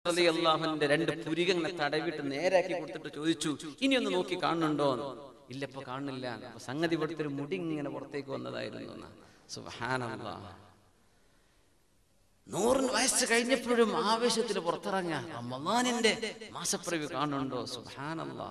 അള്ളാഹുന്റെ രണ്ട് പുരികങ്ങനെ തടവിട്ട് നേരാക്കി കൊടുത്തിട്ട് ചോദിച്ചു ഇനി ഒന്ന് നോക്കി കാണുന്നുണ്ടോ ഇല്ല ഇപ്പൊ കാണുന്നില്ല അപ്പൊ സംഗതി ഇവിടുത്തെ ഒരു മുടി ഇങ്ങനെ പുറത്തേക്ക് വന്നതായിരുന്നു എന്ന്. സുബ്ഹാനല്ലാഹ് നൂറിന് വയസ്സ് കഴിഞ്ഞപ്പോഴും ആവേശത്തിൽ പുറത്തിറങ്ങ റമദാനിന്റെ മാസപ്പിറവി കാണുന്നുണ്ടോ സുബ്ഹാനല്ലാ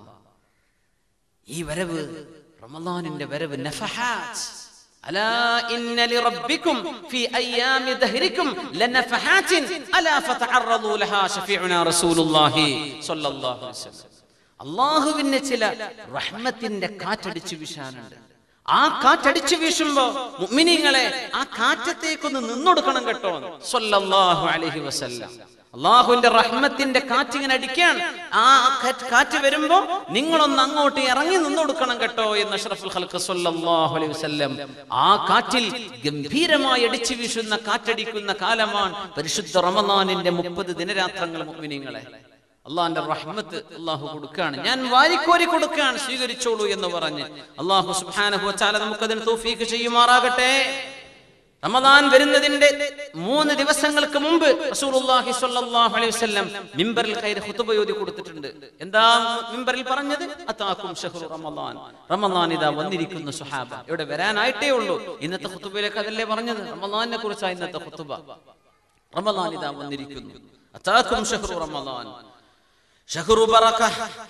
ഈ വരവ് റമദാനിന്റെ വരവ് നഫഹാത്ത് അലാ ഇന്ന ലിറബ്ബിക്കും ഫീ അയ്യാമി ദഹ്രിക്കും ലനഫഹാത്തിൻ അലാ ഫതഅറദു ലഹാ ശഫീഉനാ റസൂലുള്ളാഹി സ്വല്ലല്ലാഹു അലൈഹി വസല്ലം അല്ലാഹുവിന്റെ ചില റഹ്മത്തിന്റെ കാറ്റടിച്ചു വീശാനുണ്ട് ആ കാറ്റടിച്ചു വീശുമ്പോ മുഅ്മിനീങ്ങളെ ആ കാറ്റത്തേക്കൊന്ന് നിന്നൊടുക്കണം കേട്ടോ സ്വല്ലല്ലാഹു അലൈഹി വസല്ലം അള്ളാഹുവിന്റെ റഹ്മത്തിന്റെ കാറ്റിങ്ങനെ അടിക്കാൻ ആ കാറ്റ് കാറ്റ് വരുമ്പോ നിങ്ങളൊന്ന് അങ്ങോട്ട് ഇറങ്ങി നിന്നൊടുക്കണം കേട്ടോ എന്ന് അഷ്റഫുൽ ഖൽഖ് സ്വല്ലല്ലാഹു അലൈഹി വസല്ലം ആ കാറ്റിൽ ഗംഭീരമായി അടിച്ചു വീശുന്ന കാറ്റടിക്കുന്ന കാലമാണ് പരിശുദ്ധ റമദാനിന്റെ മുപ്പത് ദിനരാത്രങ്ങൾ മുഅ്മിനീങ്ങളെ അള്ളാഹിന്റെ റഹ്മത്ത് അള്ളാഹു കൊടുക്കുകയാണ് ഞാൻ വാരിക്കോരി കൊടുക്കുകയാണ് സ്വീകരിച്ചോളൂ എന്ന് പറഞ്ഞ് അള്ളാഹു സുബ്ഹാനഹു വതആല നമുക്കതിന് തൗഫീഖ് ചെയ്യുമാറാകട്ടെ റമദാൻ വരുന്നതിന്റെ മൂന്ന് ദിവസങ്ങൾക്ക് മുമ്പ് റസൂലുള്ളാഹി സ്വല്ലല്ലാഹു അലൈഹി വസല്ലം മിമ്പറിൽ കയറി ഖുതുബ ഓതി കൊടുത്തിട്ടുണ്ട് എന്താ മിമ്പറിൽ പറഞ്ഞത് അതാക്കും ഷഹ്റു റമദാൻ റമദാൻ ഇതാ വന്നിരിക്കുന്നു സുഹാബ ഇവിടെ വരാനായിട്ടേ ഉള്ളൂ ഇന്നത്തെ ഖുതുബയിലേക്ക് അതല്ലേ പറഞ്ഞത് റമദാനിനെ കുറിച്ചാണ് ഇന്നത്തെ ഖുതുബ റമദാൻ ഇതാ വന്നിരിക്കുന്നു അതാക്കും ഷഹ്റു റമദാൻ ഷഹ്റു ബറക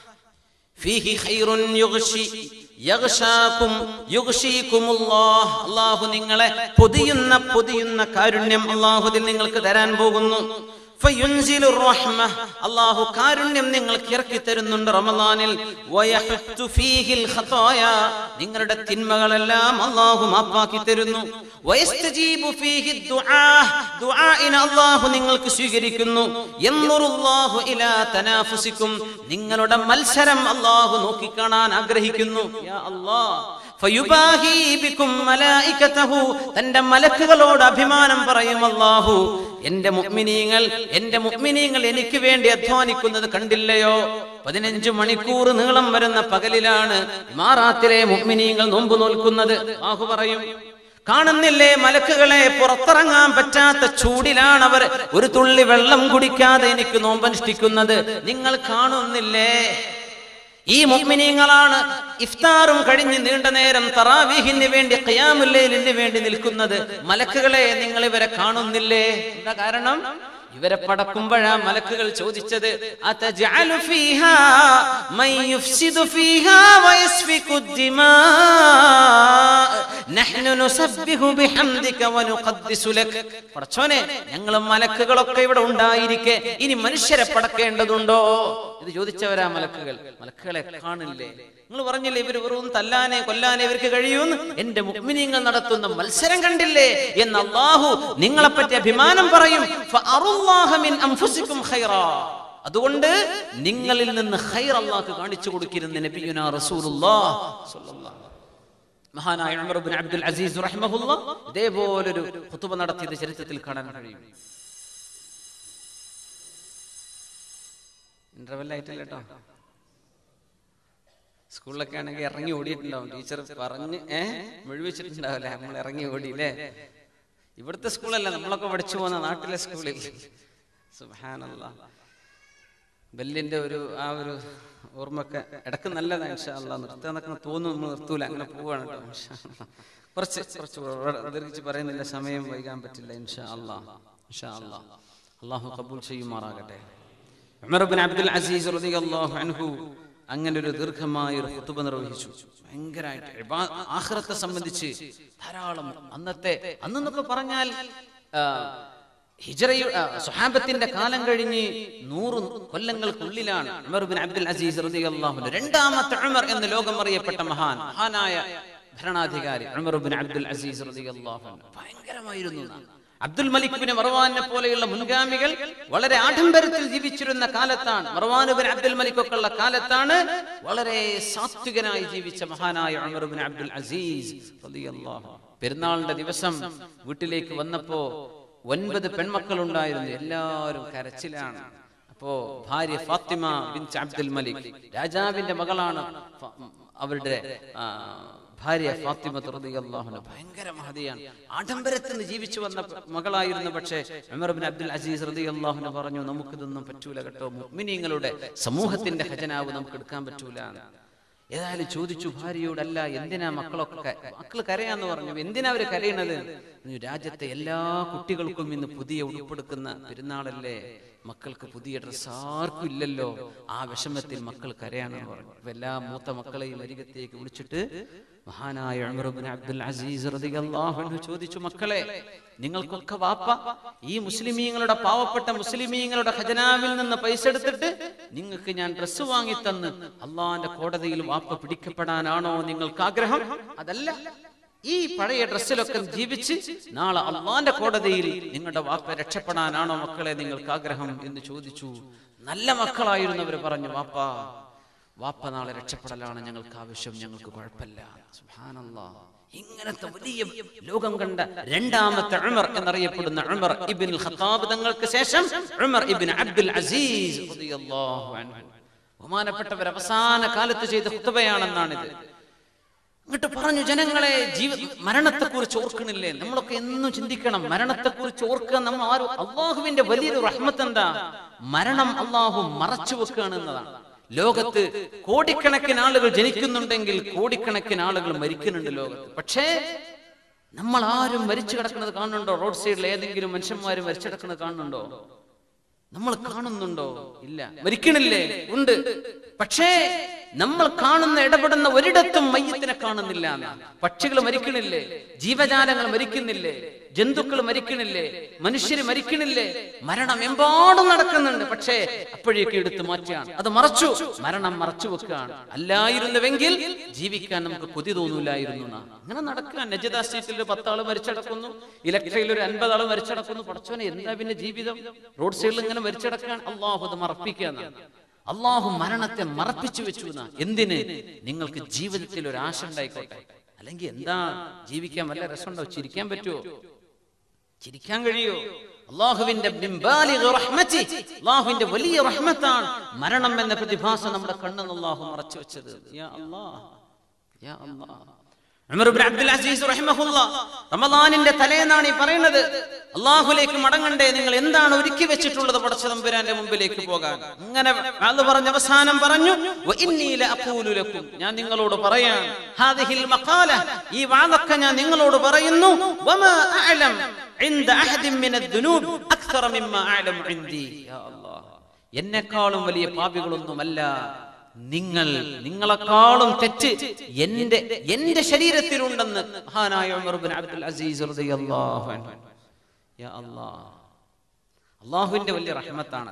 ഫീഹി ഖൈറുൻ യുഗ്ഷി യഗ്ഷാകും യുഗ്ഷീകുമുല്ലാഹ് അല്ലാഹു നിങ്ങളെ പൊതിയുന്ന പൊതിയുന്ന കാരുണ്യം അല്ലാഹുവിൽ നിങ്ങൾക്ക് തരാൻ പോകുന്നു ഫയുൻസിലു റഹ്മ അല്ലാഹു കാരുണ്യം നിങ്ങൾക്ക് ഇറക്കി തരുന്നുണ്ട് റമദാനിൽ വയഹത്തു ഫീഹിൽ ഖതായ നിങ്ങളുടെ തിന്മകളെല്ലാം അല്ലാഹു മാപ്പാക്കി തരുന്നു വയസ്തജീബു ഫീഹി ദുആ ദുആഇന അല്ലാഹു നിങ്ങൾക്ക് സ്വീകരിക്കുന്നു യൻറുല്ലാഹു ഇലാ തനാഫുസിക്കും നിങ്ങളുടെ മത്സരം അല്ലാഹു നോക്കിക്കാണാൻ ആഗ്രഹിക്കുന്നു യാ അല്ലാഹ് ഫയുബാഹി ബിക്കും മലായികതഹു തന്റെ മലക്കുകളോട് അഭിമാനം പറയും അല്ലാഹു എന്റെ മുഅ്മിനീങ്ങൾ എന്റെ മുഅ്മിനീങ്ങൾ എനിക്ക് വേണ്ടി അധ്വാനിക്കുന്നത് കണ്ടില്ലയോ പതിനഞ്ച് മണിക്കൂർ നീളം വരുന്ന പകലിലാണ് ഇമാറാത്തിലെ മുഅ്മിനീങ്ങൾ നോമ്പ് നോൽക്കുന്നത് അല്ലാഹു പറയും കാണുന്നില്ലേ മലക്കുകളെ പുറത്തിറങ്ങാൻ പറ്റാത്ത ചൂടിലാണ് അവർ ഒരു തുള്ളി വെള്ളം കുടിക്കാതെ എനിക്ക് നോമ്പനുഷ്ഠിക്കുന്നത് നിങ്ങൾ കാണുന്നില്ലേ ഈ മുഅ്മിനീങ്ങളാണ് ഇഫ്താറും കഴിഞ്ഞ് നീണ്ട നേരം തറാവീഹിന് വേണ്ടി ഖിയാമുല്ലൈലിന് വേണ്ടി നിൽക്കുന്നത് മലക്കുകളെ നിങ്ങൾ ഇവരെ കാണുന്നില്ലേ എന്താ കാരണം ഇവരെ പടക്കുമ്പോഴാ മലക്കുകൾ ചോദിച്ചത് അതജഅലു ഫീഹാ മൻ യുഫ്സിദു ഫീഹാ വയസ്ഫികു ദിമാ നഹ്നു നുസബ്ബിഹു ബിഹംദിക വനുഖദ്ദിസു ലക് പടച്ചോനെ ഞങ്ങൾ മലക്കുകളൊക്കെ ഇവിടെ ഉണ്ടായിരിക്കെ ഇനി മനുഷ്യരെ പടക്കേണ്ടതുണ്ടോ ഇത് ചോദിച്ചവരാ മലക്കുകൾ മലക്കുകളെ കാണില്ലേ നിങ്ങൾ പറഞ്ഞില്ലേ ഇവർ വെറും തല്ലാനെ കൊല്ലാനെ ഇവർക്ക് കഴിയൂന്ന് എന്റെ മുഗ്മിനിങ്ങൾ നടത്തുന്ന മത്സരം കണ്ടില്ലേ എന്ന് അള്ളാഹു നിങ്ങളെപ്പറ്റി അഭിമാനം പറയും ഫഅറുല്ലാഹ മിൻ അൻഫുസികും ഖൈറാ അതുകൊണ്ട് നിങ്ങളിൽ നിന്ന് ഖൈർ അള്ളാഹ് കാണിച്ചു കൊടുക്കിരുന്ന നബിയുനാ റസൂലുള്ളാഹ് സ്വല്ലല്ലാഹു മഹാനായ ഉമർ ഇബ്നു അബ്ദുൽ അസീസ് റഹിമഹുല്ല ഇതേപോലൊരു ഖുതുബ നടത്തിയത് ചരിത്രത്തിൽ കാണാൻ കഴിയും ഇന്റർവെൽ ആയിട്ടില്ല കേട്ടോ സ്കൂളിലൊക്കെ ആണെങ്കിൽ ഇറങ്ങി ഓടിയിട്ടുണ്ടാവും ടീച്ചർ പറഞ്ഞ് ഏഹ് മുഴുവിച്ചിട്ടുണ്ടാവില്ലേ നമ്മൾ ഇറങ്ങി ഓടിയില്ലേ ഇവിടുത്തെ സ്കൂളല്ല നമ്മളൊക്കെ പഠിച്ചു പോകുന്ന നാട്ടിലെ സ്കൂളിൽ സുഹാനല്ല ബെല്ലിന്റെ ഒരു ആ ഒരു ഓർമ്മയൊക്കെ ഇടക്ക് നല്ലതാണ് ഇൻഷാല്ല നിർത്താന്നൊക്കെ തോന്നും നമ്മൾ നിർത്തൂല അങ്ങനെ പോവാണ് കേട്ടോ ഇൻഷാ അല്ലാ. കുറച്ച് കുറച്ച് ദീർഘിച്ച് പറയുന്നില്ല സമയം വൈകാൻ പറ്റില്ല ഇൻഷാ അല്ലാ ഇൻഷാ അല്ലാ അള്ളാഹു കബൂൽ ചെയ്യുമാറാകട്ടെ ഉമർ ബിൻ അബ്ദുൽ അസീസ് റളിയല്ലാഹു അൻഹു അങ്ങനെ ഒരു ദീർഘമായ ഒരു ഖുതുബ നിർവഹിച്ചു ഭയങ്കരമായിട്ട് ഇബാ- ആഖിറത്തെ സംബന്ധിച്ച് ധാരാളം അന്നത്തെ അന്നെന്നൊക്കെ പറഞ്ഞാൽ ആ, ഹിജറയു ആ, സ്വഹാബത്തിന്റെ കാലം കഴിഞ്ഞ് നൂറ് കൊല്ലങ്ങൾക്കുള്ളിലാണ് ഉമർ ബിൻ അബ്ദുൽ അസീസ് റളിയല്ലാഹു അൻഹു രണ്ടാമത്തെ ഉമർ എന്ന് ലോകം അറിയപ്പെട്ട മഹാൻ മഹാനായ ഭരണാധികാരി ഉമർ ബിൻ അബ്ദുൽ അസീസ് റളിയല്ലാഹു അൻഹു ഭയങ്കരമായിരുന്നു എന്നാണ്. അബ്ദുൽ മലിക് ബിൻ മർവാനെ പോലെയുള്ള മുൻഗാമികൾ വളരെ ആഡംബരത്തിൽ ജീവിച്ചിരുന്ന കാലത്താണ് മർവാൻ ബിൻ അബ്ദുൽ മലിക് ഒക്കെ ഉള്ള കാലത്താണ് വളരെ സാത്വികനായി ജീവിച്ച മഹാനായ ഉമർ ബിൻ അബ്ദുൽ അസീസ് റളിയല്ലാഹു അൻഹു. പെരുന്നാളിന്റെ ദിവസം വീട്ടിലേക്ക് വന്നപ്പോ ഒൻപത് പെൺമക്കൾ ഉണ്ടായിരുന്നു എല്ലാവരും കരച്ചിലാണ് അപ്പോ ഭാര്യ ഫാത്തിമ ബിൻ അബ്ദുൽ മലിക് രാജാവിന്റെ മകളാണ് ഫ- അവരുടെ ആ, ഭാര്യ ഫാത്തിമ റളിയല്ലാഹു ഭയങ്കര മഹതിയാണ് ആഡംബരത്തിൽ നിന്ന് ജീവിച്ചു വന്ന മകളായിരുന്നു പക്ഷേ ഉമർ ബിൻ അബ്ദുൽ അസീസ് റളിയല്ലാഹു പറഞ്ഞു നമുക്കിതൊന്നും പറ്റൂല കേട്ടോ മുഅ്മിനീങ്ങളുടെ സമൂഹത്തിന്റെ ഖജനാവ് നമുക്ക് എടുക്കാൻ പറ്റൂല ഏതായാലും ചോദിച്ചു ഭാര്യയോടല്ല എന്തിനാ മക്കളൊക്കെ ക- മക്കള് കരയാന്ന് പറഞ്ഞു എന്തിനാ അവര് കരയണത് പറഞ്ഞു, രാജ്യത്തെ എല്ലാ കുട്ടികൾക്കും ഇന്ന് പുതിയ ഉടുപ്പെടുക്കുന്ന പെരുന്നാളല്ലേ മക്കൾക്ക് പുതിയ ഡ്രസ് ആർക്കും ഇല്ലല്ലോ ആ വിഷമത്തിൽ മക്കൾ കരയാണെന്ന് പറഞ്ഞു അപ്പൊ എല്ലാ മൂത്ത മക്കളെയും അരികത്തേക്ക് വിളിച്ചിട്ട് മഹാനായ ഉമർ ഇബ്നു അബ്ദുൽ അസീസ് റളിയല്ലാഹു അൻഹു ചോദിച്ചു മക്കളെ നിങ്ങൾക്കൊക്കെ വാപ്പ ഈ മുസ്ലിമീങ്ങളുടെ പാവപ്പെട്ട മുസ്ലിമീങ്ങളുടെ ഖജനാവിൽ നിന്ന് പൈസ എടുത്തിട്ട് നിങ്ങൾക്ക് ഞാൻ ഡ്രസ്സ് വാങ്ങി തന്ന് അള്ളാന്റെ കോടതിയിൽ വാപ്പ പിടിക്കപ്പെടാനാണോ നിങ്ങൾക്ക് ആഗ്രഹം അതല്ല ഈ പഴയ ഡ്രസ്സിലൊക്കെ ജീവിച്ച് നാളെ അള്ളാന്റെ കോടതിയിൽ നിങ്ങളുടെ വാപ്പ രക്ഷപ്പെടാനാണോ മക്കളെ നിങ്ങൾക്ക് ആഗ്രഹം എന്ന് ചോദിച്ചു നല്ല മക്കളായിരുന്നവർ പറഞ്ഞു വാപ്പ വാപ്പ നാളെ രക്ഷപ്പെടലാണ് ഞങ്ങൾക്ക് ആവശ്യം ഞങ്ങൾക്ക് കുഴപ്പമില്ല സുബ്ഹാനല്ലാ ഇങ്ങനത്തെ വലിയ ലോകം കണ്ട രണ്ടാമത്തെ ഉമർ എന്നറിയപ്പെടുന്ന ഉമർ ഇബിൻ ഖത്താബ് തങ്ങൾക്ക് ശേഷം ഉമർ ഇബിൻ അബ്ദുൽ അസീസ് റളിയല്ലാഹു അൻഹു ബഹുമാനപ്പെട്ടവർ അവസാന കാലത്ത് ചെയ്ത ഖുത്ബയാണെന്നാണിത് എന്നിട്ട് പറഞ്ഞു ജനങ്ങളെ ജീവ മരണത്തെക്കുറിച്ച് ഓർക്കണില്ലേ നമ്മളൊക്കെ എന്നും ചിന്തിക്കണം മരണത്തെക്കുറിച്ച് ഓർക്കുക നമ്മൾ ആരും അള്ളാഹുവിന്റെ വലിയൊരു റഹ്മത്ത് എന്താ മരണം അള്ളാഹു മറച്ചു വെക്കുകയാണ് എന്നതാണ് ലോകത്ത് കോടിക്കണക്കിന് ആളുകൾ ജനിക്കുന്നുണ്ടെങ്കിൽ കോടിക്കണക്കിന് ആളുകൾ മരിക്കുന്നുണ്ട് ലോകത്ത് പക്ഷേ നമ്മൾ ആരും മരിച്ചു കിടക്കുന്നത് കാണുന്നുണ്ടോ റോഡ് സൈഡിൽ ഏതെങ്കിലും മനുഷ്യന്മാരും മരിച്ചു കിടക്കുന്നത് കാണുന്നുണ്ടോ നമ്മൾ കാണുന്നുണ്ടോ ഇല്ല മരിക്കണില്ലേ ഉണ്ട് പക്ഷേ നമ്മൾ കാണുന്ന ഇടപെടുന്ന ഒരിടത്തും മയ്യത്തിനെ കാണുന്നില്ല എന്നാണ്. പക്ഷികൾ മരിക്കണില്ലേ ജീവജാലങ്ങൾ മരിക്കുന്നില്ലേ ജന്തുക്കൾ മരിക്കണില്ലേ മനുഷ്യര് മരിക്കണില്ലേ മരണം എമ്പാടും നടക്കുന്നുണ്ട് പക്ഷേ അപ്പോഴേക്ക് എടുത്ത് മാറ്റിയാണ് അത് മറച്ചു മരണം മറച്ചു വെക്കുകയാണ് അല്ലായിരുന്നുവെങ്കിൽ ജീവിക്കാൻ നമുക്ക് കൊതി തോന്നൂലായിരുന്നു എന്നാ. അങ്ങനെ നടക്കുക നജിദ സ്ട്രീറ്റിൽ ഒരു പത്താള് മരിച്ചടക്കുന്നു ഇലക്ട്രയിൽ ഒരു അൻപതാള് മരിച്ചടക്കുന്നു പടച്ചോനെ എന്താ പിന്നെ ജീവിതം റോഡ് സൈഡിൽ ഇങ്ങനെ മരിച്ചടക്കാൻ അള്ളാഹു അത് മറപ്പിക്കുക അള്ളാഹു മരണത്തെ മറപ്പിച്ചു വെച്ചു എന്നാ. എന്തിന് നിങ്ങൾക്ക് ജീവിതത്തിൽ ഒരു ആശ ഉണ്ടായിക്കോട്ടെ അല്ലെങ്കിൽ എന്താ ജീവിക്കാൻ വല്ല രസമുണ്ടോ ചിരിക്കാൻ പറ്റുമോ ചിരിക്കാൻ കഴിയോ അള്ളാഹുവിന്റെ ബിംബാലിഗ് റഹ്മത്തി, അള്ളാഹുവിന്റെ വലിയ റഹ്മത്താണ് മരണം എന്ന പ്രതിഭാസം നമ്മുടെ കണ്ണെന്ന് അള്ളാഹു മറച്ചു വെച്ചത് യാ അല്ലാഹ് യാ അല്ലാഹ് ഉമർ ഇബ്നു അബ്ദുൽ അസീസ് റഹിമഹുല്ലാ റമദാനിന്റെ തലേന്നാണ് ഈ പറയുന്നത് അള്ളാഹുലേക്ക് മടങ്ങണ്ടേ നിങ്ങൾ എന്താണ് ഒരുക്കി വെച്ചിട്ടുള്ളത് പടച്ച തമ്പുരാന്റെ മുമ്പിലേക്ക് പോകാൻ അങ്ങനെ അത് പറഞ്ഞ അവസാനം പറഞ്ഞു "വ ഇന്നി ലഅഖൂലു ലക്കും." ഞാൻ നിങ്ങളോട് പറയാൻ ഹാദിഹിൽ മഖാല ഈ വാദൊക്കെ ഞാൻ നിങ്ങളോട് പറയുന്നു വമാ അഅലം ഇൻദ അഹദിൻ മിനദ് ദുനൂബ് അക്തറ മിമ്മാ അഅലം ഇൻദി യാ അല്ലാഹ് എന്നെക്കാളും വലിയ പാപികളൊന്നുമല്ല നിങ്ങൾ നിങ്ങളെക്കാളും തെറ്റ് എന്റെ എന്റെ ശരീരത്തിലുണ്ടെന്ന് മഹാനായ ഉമർ ഇബ്നു അബ്ദുൽ അസീസ് റളിയല്ലാഹു അൻഹു യാ അല്ലാഹ് അള്ളാഹുവിന്റെ വലിയ റഹ്മത്താണ്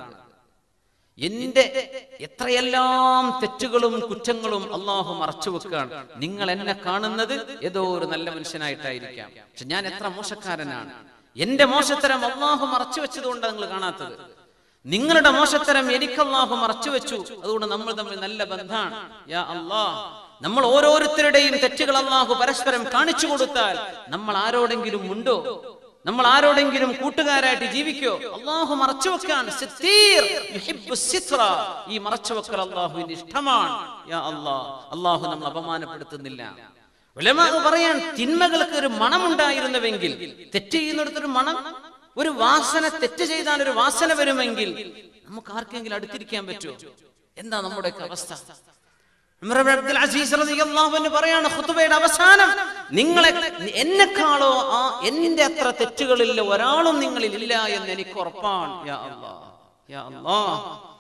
എന്റെ എത്രയെല്ലാം തെറ്റുകളും കുറ്റങ്ങളും അള്ളാഹു മറച്ചു വെക്കുകയാണ് നിങ്ങൾ എന്നെ കാണുന്നത് ഏതോ ഒരു നല്ല മനുഷ്യനായിട്ടായിരിക്കാം പക്ഷെ ഞാൻ എത്ര മോശക്കാരനാണ് എന്റെ മോശത്തരം അള്ളാഹു മറച്ചു വെച്ചതുകൊണ്ട് നിങ്ങൾ കാണാത്തത് നിങ്ങളുടെ മോശത്തരം എനിക്ക് അള്ളാഹു മറച്ചു വെച്ചു അതുകൊണ്ട് നമ്മൾ തമ്മിൽ നല്ല ബന്ധാണ് യാ അള്ളാഹ് നമ്മൾ ഓരോരുത്തരുടെയും തെറ്റുകൾ അള്ളാഹു പരസ്പരം കാണിച്ചു കൊടുത്താൽ നമ്മൾ ആരോടെങ്കിലും ഉണ്ടോ നമ്മൾ ആരോടെങ്കിലും കൂട്ടുകാരായിട്ട് ജീവിക്കോ അള്ളാഹു മറച്ചു വെക്കാൻ സിത്തീർ യുഹിബ്ബു സിത്ര. ഈ മറച്ചു വെക്കൽ അള്ളാഹുവിന്റെ ഇഷ്ടമാണ് യാ അള്ളാഹ് അള്ളാഹു നമ്മൾ അപമാനപ്പെടുത്തുന്നില്ല ഉലമാ പറയാൻ തിന്മകൾക്ക് ഒരു മണമുണ്ടായിരുന്നുവെങ്കിൽ തെറ്റ് ചെയ്യുന്നിടത്തൊരു മണം ഒരു വാസന തെറ്റ് ചെയ്താൽ ഒരു വാസന വരുമെങ്കിൽ നമുക്ക് ആർക്കെങ്കിലും അടുത്തിരിക്കാൻ പറ്റുമോ എന്താ നമ്മുടെയൊക്കെ അവസ്ഥ ഉമർ ഇബ്നു അബ്ദുൽ അസീസ് റളിയല്ലാഹു അൻഹു പറയാണ് ഖുതുബയുടെ അവസാനം നിങ്ങളെ എന്നെക്കാളോ ആ എന്റെ അത്ര തെറ്റുകളില്ല ഒരാളും നിങ്ങളിൽ ഇല്ല എന്ന് എനിക്ക് ഉറപ്പാണ് യാ അല്ലാഹ് യാ അല്ലാഹ്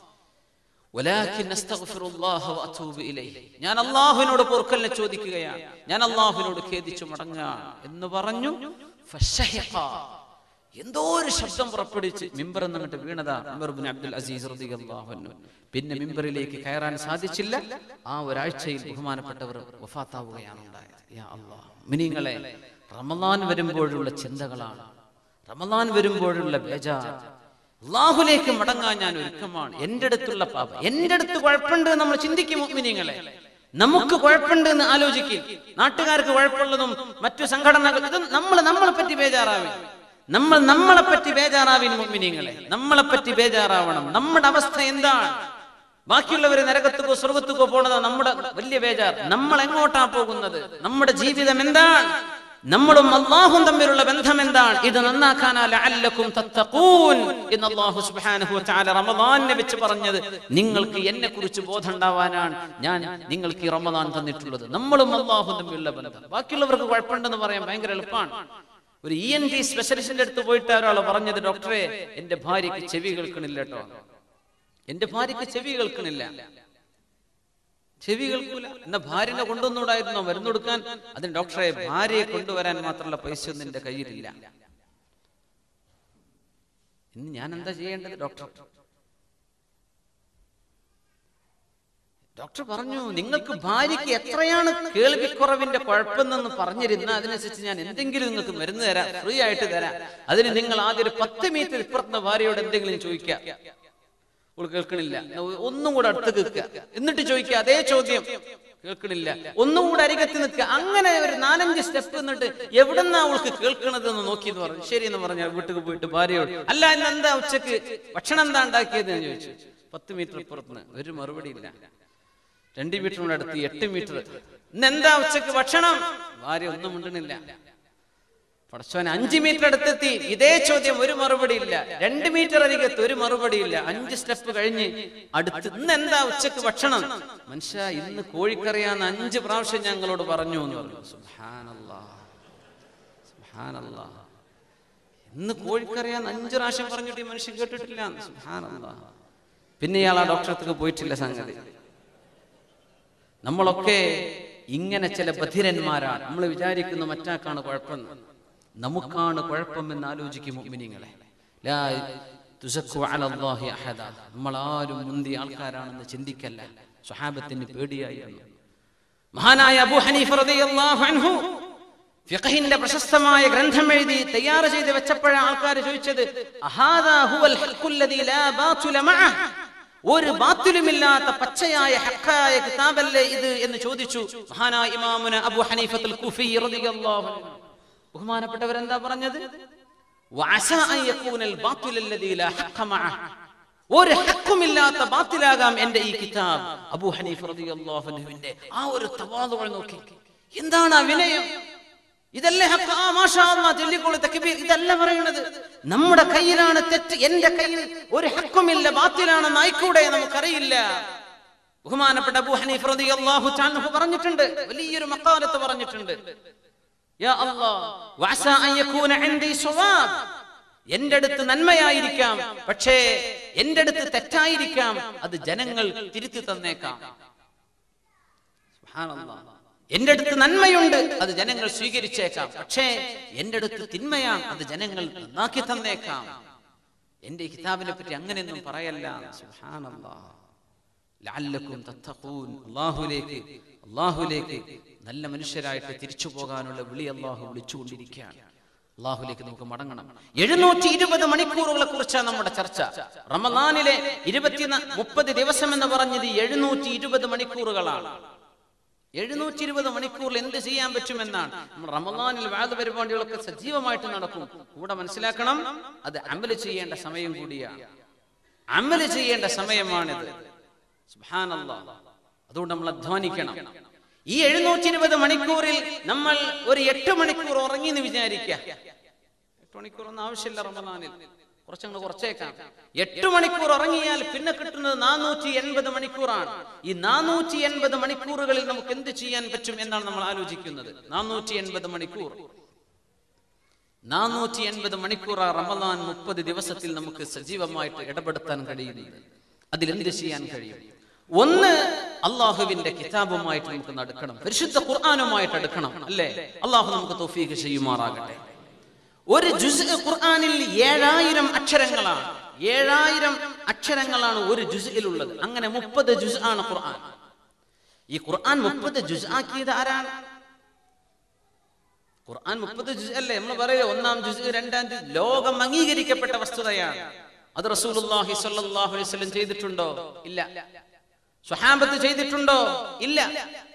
വലാകിൻ അസ്തഗ്ഫിറുല്ലാഹ വഅതൂബു ഇലൈഹി ഞാൻ അല്ലാഹുവിനോട് പൊറുക്കലിനെ ചോദിക്കുകയാണ് ഞാൻ അല്ലാഹുവിനോട് ഖേദിച്ചു മടങ്ങുകയാണ് എന്ന് പറഞ്ഞു ഫശഹിഖ എന്തോ ഒരു ശബ്ദം പുറപ്പെടുവിച്ച് മിമ്പർ എന്നിട്ട് വീണതാ ഉമർ ഇബ്നു അബ്ദുൽ അസീസ് റളിയല്ലാഹു അൻഹു പിന്നെ മിമ്പറിലേക്ക് കയറാൻ സാധിച്ചില്ല ആ ഒരാഴ്ചയിൽ ബഹുമാനപ്പെട്ടവർ വഫാത്താവുകയാണ് ഉണ്ടായത് യാ അല്ലാഹ് മിനിങ്ങളെ റമദാൻ വരുമ്പോഴുള്ള ചിന്തകളാണ് റമദാൻ വരുമ്പോഴുള്ള ബേജാർ അള്ളാഹുലേക്ക് മടങ്ങാൻ ഞാൻ ഒരുക്കമാണ് എന്റെ അടുത്തുള്ള പാപം എന്റെ അടുത്ത് കുഴപ്പമുണ്ട് എന്ന് നമ്മൾ ചിന്തിക്കും മിനിങ്ങളെ നമുക്ക് കുഴപ്പമുണ്ട് എന്ന് ആലോചിക്കും നാട്ടുകാർക്ക് കുഴപ്പമുള്ളതും മറ്റു സംഘടനകൾ ഇത് നമ്മൾ നമ്മളെ പറ്റി ബേജാറാവി നമ്മൾ നമ്മളെ പറ്റി ബേജാറാവിൻ മുഅ്മിനീങ്ങളെ നമ്മളെ പറ്റി ബേജാറാവണം നമ്മുടെ അവസ്ഥ എന്താണ് ബാക്കിയുള്ളവർ നരകത്തുക്കോ സ്വർഗത്തുക്കോ പോണതാ നമ്മുടെ വലിയ ബേജാർ നമ്മൾ എങ്ങോട്ടാ പോകുന്നത് നമ്മുടെ ജീവിതം എന്താണ് നമ്മളും അള്ളാഹും തമ്മിലുള്ള ബന്ധം എന്താണ് ഇത് നന്നാക്കാനാ ലഅല്ലക്കും തത്തഖൂൻ എന്ന് അല്ലാഹു സുബ്ഹാനഹു വ തആല റമദാനിനെ വെച്ച് പറഞ്ഞത് നിങ്ങൾക്ക് എന്നെ കുറിച്ച് ബോധം ഉണ്ടാവാനാണ് ഞാൻ നിങ്ങൾക്ക് ഈ റമദാൻ തന്നിട്ടുള്ളത് നമ്മളും അള്ളാഹും തമ്മിലുള്ള ബന്ധം ബാക്കിയുള്ളവർക്ക് കുഴപ്പമുണ്ടെന്ന് പറയാൻ ഭയങ്കര എളുപ്പമാണ് ഒരു ഇ എൻ ടി സ്പെഷ്യലിസ്റ്റിന്റെ അടുത്ത് പോയിട്ട് ഒരാൾ പറഞ്ഞത് ഡോക്ടറെ എന്റെ ഭാര്യയ്ക്ക് ചെവി കേൾക്കണില്ല കേട്ടോ എന്റെ ഭാര്യയ്ക്ക് ചെവി കേൾക്കണില്ല ചെവി കേൾക്കൂല എന്നാ ഭാര്യനെ കൊണ്ടുവന്നൂടായിരുന്നോ മരുന്ന് കൊടുക്കാൻ അതിന് ഡോക്ടറെ ഭാര്യയെ കൊണ്ടുവരാൻ മാത്രമുള്ള പൈസ ഒന്നും എന്റെ കയ്യിലില്ല ഇന്ന് ഞാൻ എന്താ ചെയ്യേണ്ടത് ഡോക്ടർ ഡോക്ടർ പറഞ്ഞു നിങ്ങൾക്ക് ഭാര്യയ്ക്ക് എത്രയാണ് കേൾവിക്കുറവിന്റെ കുഴപ്പമെന്ന് പറഞ്ഞിരുന്ന അതിനനുസരിച്ച് ഞാൻ എന്തെങ്കിലും നിങ്ങൾക്ക് മരുന്ന് തരാം ഫ്രീ ആയിട്ട് തരാം അതിന് നിങ്ങൾ ആദ്യം ഒരു പത്ത് മീറ്റർ ഇപ്പുറത്തുന്ന ഭാര്യയോട് എന്തെങ്കിലും ചോദിക്കാം അവൾ കേൾക്കണില്ല ഒന്നും കൂടെ അടുത്ത് കേൾക്കുക എന്നിട്ട് ചോദിക്കുക അതേ ചോദ്യം കേൾക്കണില്ല ഒന്നും കൂടെ അരികത്ത് നിൽക്കുക അങ്ങനെ ഒരു നാലഞ്ച് സ്റ്റെപ്പ് എന്നിട്ട് എവിടെന്നാ അവൾക്ക് കേൾക്കണത് എന്ന് നോക്കി എന്ന് പറഞ്ഞു ശരി എന്ന് പറഞ്ഞ വീട്ടിൽ പോയിട്ട് ഭാര്യയോട് അല്ല ഇന്ന് എന്താ ഉച്ചക്ക് ഭക്ഷണം എന്താ ഉണ്ടാക്കിയത് എന്ന് ചോദിച്ചു പത്ത് മീറ്റർ ഇപ്പുറത്തുനിന്ന് ഒരു മറുപടി ഇല്ല രണ്ട് മീറ്റർ കൂടെ അടുത്ത് എട്ട് മീറ്റർ ഇന്ന് എന്താ ഉച്ചക്ക് ഭക്ഷണം ഭാര്യ ഒന്നും മിണ്ടണില്ല പടച്ചോൻ അഞ്ച് മീറ്റർ അടുത്തെത്തി ഇതേ ചോദ്യം ഒരു മറുപടി ഇല്ല രണ്ട് മീറ്റർ അരികത്ത് ഒരു മറുപടി ഇല്ല അഞ്ച് സ്റ്റെപ്പ് കഴിഞ്ഞ് അടുത്ത് ഇന്ന് എന്താ ഉച്ചക്ക് ഭക്ഷണം മനുഷ്യ ഇന്ന് കോഴിക്കറിയാന്ന് അഞ്ച് പ്രാവശ്യം ഞങ്ങളോട് പറഞ്ഞു എന്ന് പറഞ്ഞു സുബ്ഹാനല്ലാ സുബ്ഹാനല്ലാ ഇന്ന് കോഴിക്കറിയാന്ന് അഞ്ച് പ്രാവശ്യം പറഞ്ഞിട്ട് ഈ മനുഷ്യൻ കേട്ടിട്ടില്ല സുബ്ഹാനല്ലാ പിന്നെ ഇയാൾ ആ ഡോക്ടറെ അടുത്തേക്ക് പോയിട്ടില്ല സംഗതി നമ്മളൊക്കെ ഇങ്ങനെ ചില ബധിരന്മാരാണ് നമ്മൾ വിചാരിക്കുന്ന മറ്റാക്കാണ് കുഴപ്പം നമുക്കാണ് കുഴപ്പം എന്ന് ആലോചിക്കും മുഅ്മിനീങ്ങളെ ലാ തുസക്കു അലല്ലാഹി അഹദ നമ്മൾ ആരും മുന്തിയ ആൾക്കാരാണെന്ന് ചിന്തിക്കല്ല സ്വഹാബത്തിന് പേടിയായി എന്ന്. മഹാനായ അബൂ ഹനീഫ റളിയല്ലാഹു അൻഹു ഫിഖഹിന്റെ പ്രശസ്തമായ ഗ്രന്ഥം എഴുതി തയ്യാർ ചെയ്ത് വെച്ചപ്പോഴാണ് ആൾക്കാർ ചോദിച്ചത് അഹാദാ ഹുവൽ ഹഖുല്ലദീ ലാ ബാതുല മഅഹ് ഒരു ബാത്തിലുമില്ലാത്ത പച്ചയായ ഹക്കായ കിതാബല്ലേ ഇത് എന്ന് ചോദിച്ചു മഹാനായ ഇമാമുന അബു ഹനീഫത്തുൽ കുഫി റളിയല്ലാഹു അൻഹു ബഹുമാനപ്പെട്ടവരെന്താ പറഞ്ഞത് വഅസാ അൻ യകൂനൽ ബാത്തിൽ അല്ലദീ ലാ ഹഖ മഅഹ് ഒരു ഹക്കുമില്ലാത്ത ബാത്തിലാകാം എന്റെ ഈ കിതാബ് അബു ഹനീഫ് റളിയല്ലാഹു അൻഹുവിന്റെ ആ ഒരു തവാദുകൾ നോക്കി എന്താണ് ആ വിനയം ഇതല്ലേ ഹക്ക് ആ മാഷാ അല്ലാ ചൊല്ലിക്കോളൂ തക്ബീർ ഇതല്ല പറയുന്നത് നമ്മുടെ കയ്യിലാണ് തെറ്റ് എന്റെ കയ്യിൽ ഒരു ഹക്കുമില്ല ബാത്തിലാണെന്ന് ആയിക്കൂടെ നമുക്കറിയില്ല ബഹുമാനപ്പെട്ട അബൂ ഹനീഫ് റളിയല്ലാഹു തആല പറഞ്ഞിട്ടുണ്ട് വലിയൊരു മക്കാലത്ത് പറഞ്ഞിട്ടുണ്ട് യാ അല്ലാഹ് വഅസാ അൻ യകൂന ഇൻദി സ്വവാബ് എന്റെ അടുത്ത് നന്മയായിരിക്കാം പക്ഷേ എന്റെ അടുത്ത് തെറ്റായിരിക്കാം അത് ജനങ്ങൾ തിരുത്തി തന്നേക്കാം സുബ്ഹാനല്ലാഹ് എന്റെ അടുത്ത് നന്മയുണ്ട് അത് ജനങ്ങൾ സ്വീകരിച്ചേക്കാം പക്ഷേ എന്റെ അടുത്ത് തിന്മയാണ് അത് ജനങ്ങൾ നന്നാക്കി തന്നേക്കാം എന്റെ ഈ കിതാബിനെ പറ്റി അങ്ങനെയൊന്നും പറയല്ല സുബ്ഹാനല്ലാഹ് ലഅല്ലക്കും തത്തഖൂൻ അല്ലാഹുവിലേക്ക് അല്ലാഹുവിലേക്ക് നല്ല മനുഷ്യരായിട്ട് തിരിച്ചു പോകാനുള്ള വിളി അല്ലാഹു വിളിച്ചുകൊണ്ടിരിക്കുകയാണ് അള്ളാഹുലേക്ക് നമുക്ക് മടങ്ങണം എഴുന്നൂറ്റി ഇരുപത് മണിക്കൂറുകളെ കുറിച്ചാണ് നമ്മുടെ ചർച്ച റമദാനിലെ ഇരുപത്തി മുപ്പത് ദിവസം എന്ന് പറഞ്ഞത് എഴുന്നൂറ്റി ഇരുപത് മണിക്കൂറുകളാണ് എഴുന്നൂറ്റി ഇരുപത് മണിക്കൂറിൽ എന്ത് ചെയ്യാൻ പറ്റുമെന്നാണ് നമ്മൾ റമദാനിൽ വാദ പരിപാടികളൊക്കെ സജീവമായിട്ട് നടക്കും കൂടെ മനസ്സിലാക്കണം അത് അമല് ചെയ്യേണ്ട സമയം കൂടിയാണ് അമല് ചെയ്യേണ്ട സമയമാണിത് സുബ്ഹാനല്ലാ അതുകൊണ്ട് നമ്മൾ അധ്വാനിക്കണം ഈ എഴുന്നൂറ്റി ഇരുപത് മണിക്കൂറിൽ നമ്മൾ ഒരു എട്ട് മണിക്കൂർ ഉറങ്ങി എന്ന് വിചാരിക്കുക എട്ട് മണിക്കൂർ ഒന്നും ആവശ്യമില്ല റമദാനിൽ കുറച്ചങ്ങ് കുറച്ചേക്കാം എട്ട് മണിക്കൂർ ഉറങ്ങിയാൽ പിന്നെ കിട്ടുന്നത് നാനൂറ്റി എൺപത് മണിക്കൂറാണ് ഈ നാനൂറ്റി എൺപത് മണിക്കൂറുകളിൽ നമുക്ക് എന്ത് ചെയ്യാൻ പറ്റും എന്നാണ് നമ്മൾ ആലോചിക്കുന്നത് നാനൂറ്റി എൺപത് മണിക്കൂർ നാനൂറ്റി എൺപത് മണിക്കൂർ റമദാൻ മുപ്പത് ദിവസത്തിൽ നമുക്ക് സജീവമായിട്ട് ഇടപെടുത്താൻ കഴിയുന്നത് അതിലെന്ത് ചെയ്യാൻ കഴിയും ഒന്ന് അള്ളാഹുവിന്റെ കിതാബുമായിട്ട് നമുക്ക് നടക്കണം പരിശുദ്ധ ഖുർആാനുമായിട്ട് എടുക്കണം അല്ലേ അള്ളാഹു നമുക്ക് തൗഫീഖ് ചെയ്യുമാറാകട്ടെ ഒരു ജുസ് ഖുർആനിൽ ഏഴായിരം അക്ഷരങ്ങളാണ് ഏഴായിരം അക്ഷരങ്ങളാണ് ഒരു ജുസിലുള്ളത് അങ്ങനെ മുപ്പത് ജുസ് ആണ് ഖുർആൻ ഈ ഖുർആൻ മുപ്പത് ജുസ് ആക്കിയത് ആരാണ് ഖുർആൻ മുപ്പത് ജുസ് അല്ലേ നമ്മൾ പറയുക ഒന്നാം ജുസ് രണ്ടാം ജുസ് ലോകം അംഗീകരിക്കപ്പെട്ട വസ്തുതയാണ് അത് റസൂലുള്ളാഹി സ്വല്ലല്ലാഹു അലൈഹി വസല്ലം ചെയ്തിട്ടുണ്ടോ ഇല്ല സ്വഹാബത്ത് ചെയ്തിട്ടുണ്ടോ ഇല്ല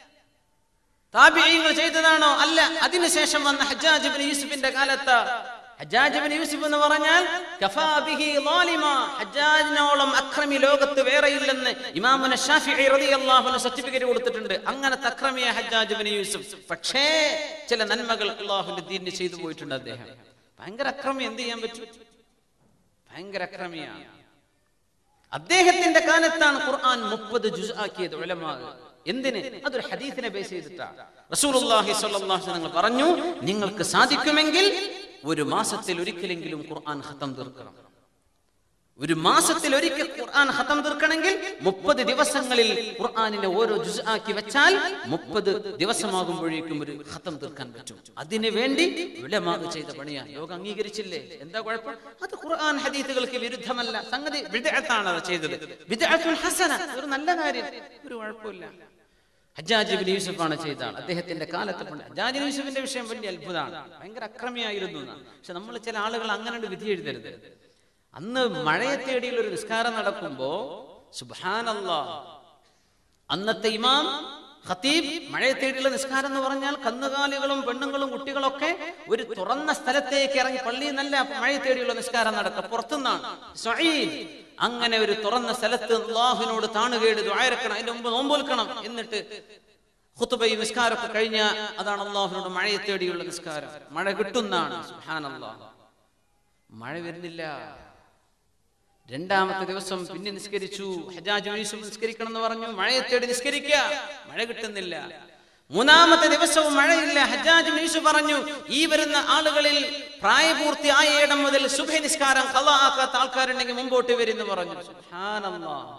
താബിഈങ്ങൾ ചെയ്തതാണോ അല്ല അതിനുശേഷം വന്ന ഹജ്ജാജ് ഇബ്നു യൂസുഫിന്റെ കാലത്ത് ഹജ്ജാജ് ഇബ്നു യൂസുഫ് എന്ന് പറഞ്ഞാൽ കഫാ ബിഹി ളാലിമ. ഹജ്ജാജിനോളം അക്രമി ലോകത്ത് വേറെയില്ലെന്ന് ഇമാമുന ഷാഫിഈ റളിയല്ലാഹു അൻഹു സർട്ടിഫിക്കറ്റ് കൊടുത്തിട്ടുണ്ട് അങ്ങനത്തെ അക്രമിയ ഹജ്ജാജ് ഇബ്നു യൂസുഫ് പക്ഷേ ചില നന്മകൾ അള്ളാഹുവിന്റെ ദീനിന് ചെയ്തു പോയിട്ടുണ്ട് അദ്ദേഹം ഭയങ്കര അക്രമി എന്ത് ചെയ്യാൻ പറ്റും ഭയങ്കര അക്രമിയാണ് അദ്ദേഹത്തിന്റെ കാലത്താണ് ഖുർആൻ മുപ്പത് ജുസ് ആക്കിയത് ഉലമാ എന്തിന് അതൊരു ഹദീസിനെ ബേസ് ചെയ്തിട്ടാണ് റസൂലുള്ളാഹി സ്വല്ലല്ലാഹു അലൈഹി വസല്ലം പറഞ്ഞു നിങ്ങൾക്ക് സാധിക്കുമെങ്കിൽ ഒരു മാസത്തിൽ ഒരിക്കലെങ്കിലും ഖുർആൻ ഖത്തം തീർക്കണം ഒരു മാസത്തിൽ ഒരിക്കൽ ഖുർആൻ ഖത്തം തീർക്കണമെങ്കിൽ മുപ്പത് ദിവസങ്ങളിൽ ഖുർആനിനെ ഓരോ ജുസ് ആക്കി വെച്ചാൽ മുപ്പത് ദിവസമാകുമ്പോഴേക്കും ഒരു ഖത്തം തീർക്കാൻ പറ്റും അതിനു വേണ്ടി ഉലമാ ചെയ്ത പണിയാണ് ലോകം അംഗീകരിച്ചില്ലേ എന്താ കുഴപ്പം അത് ഖുർആൻ ഹദീസുകൾക്ക് വിരുദ്ധമല്ല സംഗതി വിദഅത്താണ് അത് ചെയ്തത് വിദഅത്തുൽ ഹസന ഒരു നല്ല കാര്യം ഒരു കുഴപ്പമില്ല ഹജ്ജാജ് ഇബ്നു യൂസുഫാണ് ചെയ്തതാണ് അദ്ദേഹത്തിന്റെ കാലത്ത് പണ്ട് ഹജ്ജാജ് ഇബ്നു യൂസുഫിന്റെ വിഷയം വലിയ അത്ഭുതമാണ് ഭയങ്കര അക്രമിയായിരുന്നു എന്നാണ് പക്ഷെ നമ്മൾ ചില ആളുകൾ അങ്ങനെ വിധി എഴുതരുത് അന്ന് മഴയെ തേടിയുള്ള ഒരു നിസ്കാരം നടക്കുമ്പോ സുബാനല്ലാ അന്നത്തെ ഇമാം ഖത്തീബ് മഴയെ തേടിയുള്ള നിസ്കാരം എന്ന് പറഞ്ഞാൽ കന്നുകാലികളും പെണ്ണുങ്ങളും കുട്ടികളൊക്കെ ഒരു തുറന്ന സ്ഥലത്തേക്ക് ഇറങ്ങി പള്ളിയിൽ നല്ല മഴയെ തേടിയുള്ള നിസ്കാരം നടക്കുക പുറത്തുനിന്നാണ് സ്വഈൻ. അങ്ങനെ ഒരു തുറന്ന സ്ഥലത്ത് അള്ളാഹുവിനോട് താണുകേട് ദ്വായരക്കണം അതിന്റെ മുമ്പ് നോമ്പോൽക്കണം എന്നിട്ട് ഖുത്തുബയും നിസ്കാരമൊക്കെ കഴിഞ്ഞ അതാണ് അള്ളാഹുവിനോട് മഴയെ തേടിയുള്ള നിസ്കാരം മഴ കിട്ടുന്നാണ് സുബ്ഹാനല്ലാഹ് മഴ വരുന്നില്ല രണ്ടാമത്തെ ദിവസം പിന്നെ നിസ്കരിച്ചു ഹജാജ് യൂസുഫ് നിസ്കരിക്കണം എന്ന് പറഞ്ഞു മഴയെ തേടി നിസ്കരിക്കുക മഴ കിട്ടുന്നില്ല മൂന്നാമത്തെ ദിവസവും മഴയില്ല ഹജ്ജാജ് യൂസുഫ് പറഞ്ഞു ഈ വരുന്ന ആളുകളിൽ പ്രായപൂർത്തിയായ ഇടം മുതൽ സുബഹ നിസ്കാരം കല ആക്കാത്ത ആൾക്കാരുണ്ടെങ്കിൽ മുമ്പോട്ട് വരുന്നു പറഞ്ഞു സുബ്ഹാനല്ലാഹ്.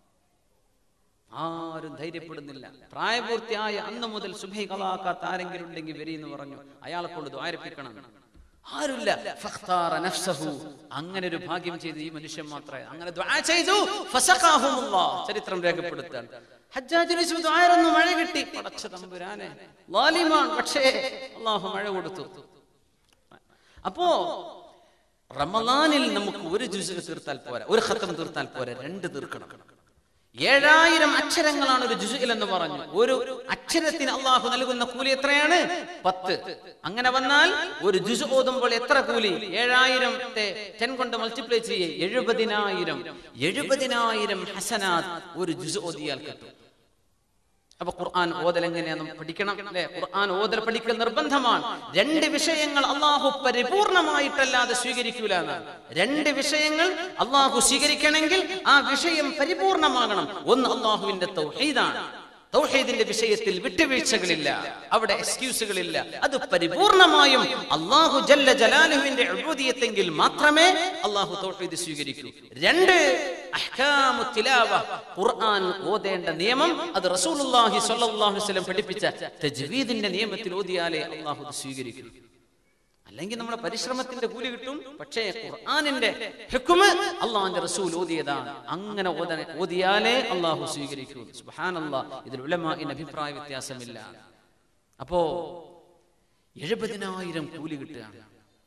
ആരും ധൈര്യപ്പെടുന്നില്ല പ്രായപൂർത്തിയായ അന്ന് മുതൽ സുബഹി കലാക്കാത്ത ആരെങ്കിലും ഉണ്ടെങ്കിൽ വരി എന്ന് പറഞ്ഞു അയാളെ കൊണ്ട് ദ്വാരപ്പിക്കണം ആരുമില്ല ഫഖ്താറ നഫ്സഹു. അങ്ങനെ ഒരു ഭാഗ്യം ചെയ്ത് ഈ മനുഷ്യൻ മാത്രമേ അങ്ങനെ ദ്വാ ചെയ്തു ഫസഖാഹുമുല്ലാഹ്. ചരിത്രം രേഖപ്പെടുത്താൻ ഹജ്ജാജ് ദ്വാരൊന്നും മഴ കിട്ടി പടച്ച തമ്പുരാനെ ലാലിമാൻ പക്ഷേ അള്ളാഹു മഴ കൊടുത്തു അപ്പോ റമദാനിൽ നമുക്ക് ഒരു ജുസ് തീർത്താൽ പോരാ ഒരു ഖത്തം തീർത്താൽ പോരാ രണ്ട് തീർക്കണം ഏഴായിരം അക്ഷരങ്ങളാണ് ഒരു ജുസുൽ എന്ന് പറഞ്ഞു ഒരു അക്ഷരത്തിന് അള്ളാഹു നൽകുന്ന കൂലി എത്രയാണ് പത്ത് അങ്ങനെ വന്നാൽ ഒരു ജുസ് ഓതുമ്പോൾ എത്ര കൂലി ഏഴായിരത്തെ ടെൻ കൊണ്ട് മൾട്ടിപ്ലൈ ചെയ്യേ എഴുപതിനായിരം എഴുപതിനായിരം ഹസനാത് ഒരു ജുസ് ഓതിയാൽ കിട്ടും അപ്പൊ ഖുർആൻ ഓതൽ എങ്ങനെയാന്ന് പഠിക്കണം അല്ലെ ഖുർആൻ ഓതൽ പഠിക്കൽ നിർബന്ധമാണ് രണ്ട് വിഷയങ്ങൾ അള്ളാഹു പരിപൂർണമായിട്ടല്ലാതെ സ്വീകരിക്കൂല എന്നാണ് രണ്ട് വിഷയങ്ങൾ അള്ളാഹു സ്വീകരിക്കണമെങ്കിൽ ആ വിഷയം പരിപൂർണമാകണം ഒന്ന് അള്ളാഹുവിന്റെ തൗഹീദാണ് തൗഹീദിന്റെ വിഷയത്തിൽ വിട്ടുവീഴ്ചകളില്ല അവിടെ എക്സ്ക്യൂസുകളില്ല അത് പരിപൂർണമായും അള്ളാഹു ജല്ല ജലാലുവിന്റെ ഉബൂദിയത്തെങ്കിൽ മാത്രമേ അള്ളാഹു തൗഹീദ് സ്വീകരിക്കൂ രണ്ട് അഹ്കാമു തിലാവ ഖുർആൻ ഓതേണ്ട നിയമം അത് റസൂലുള്ളാഹി സ്വല്ലല്ലാഹു അലൈഹി വസല്ലം പഠിപ്പിച്ച തജ്വീദിന്റെ നിയമത്തിൽ ഓതിയാലേ അള്ളാഹു അത് സ്വീകരിക്കൂ അല്ലെങ്കിൽ നമ്മുടെ പരിശ്രമത്തിന്റെ കൂലി കിട്ടും പക്ഷേ ഖുർആനിന്റെ ഹുക്കുമ് അള്ളാഹിന്റെ റസൂൽ ഓതിയതാണ് അങ്ങനെ ഓതന ഓതിയാലേ അള്ളാഹു സ്വീകരിക്കൂ സുബ്ഹാനല്ലാഹ് ഇതിൽ ഉലമാഇന് അഭിപ്രായ വ്യത്യാസമില്ല അപ്പോ എഴുപതിനായിരം കൂലി കിട്ടുകയാണ്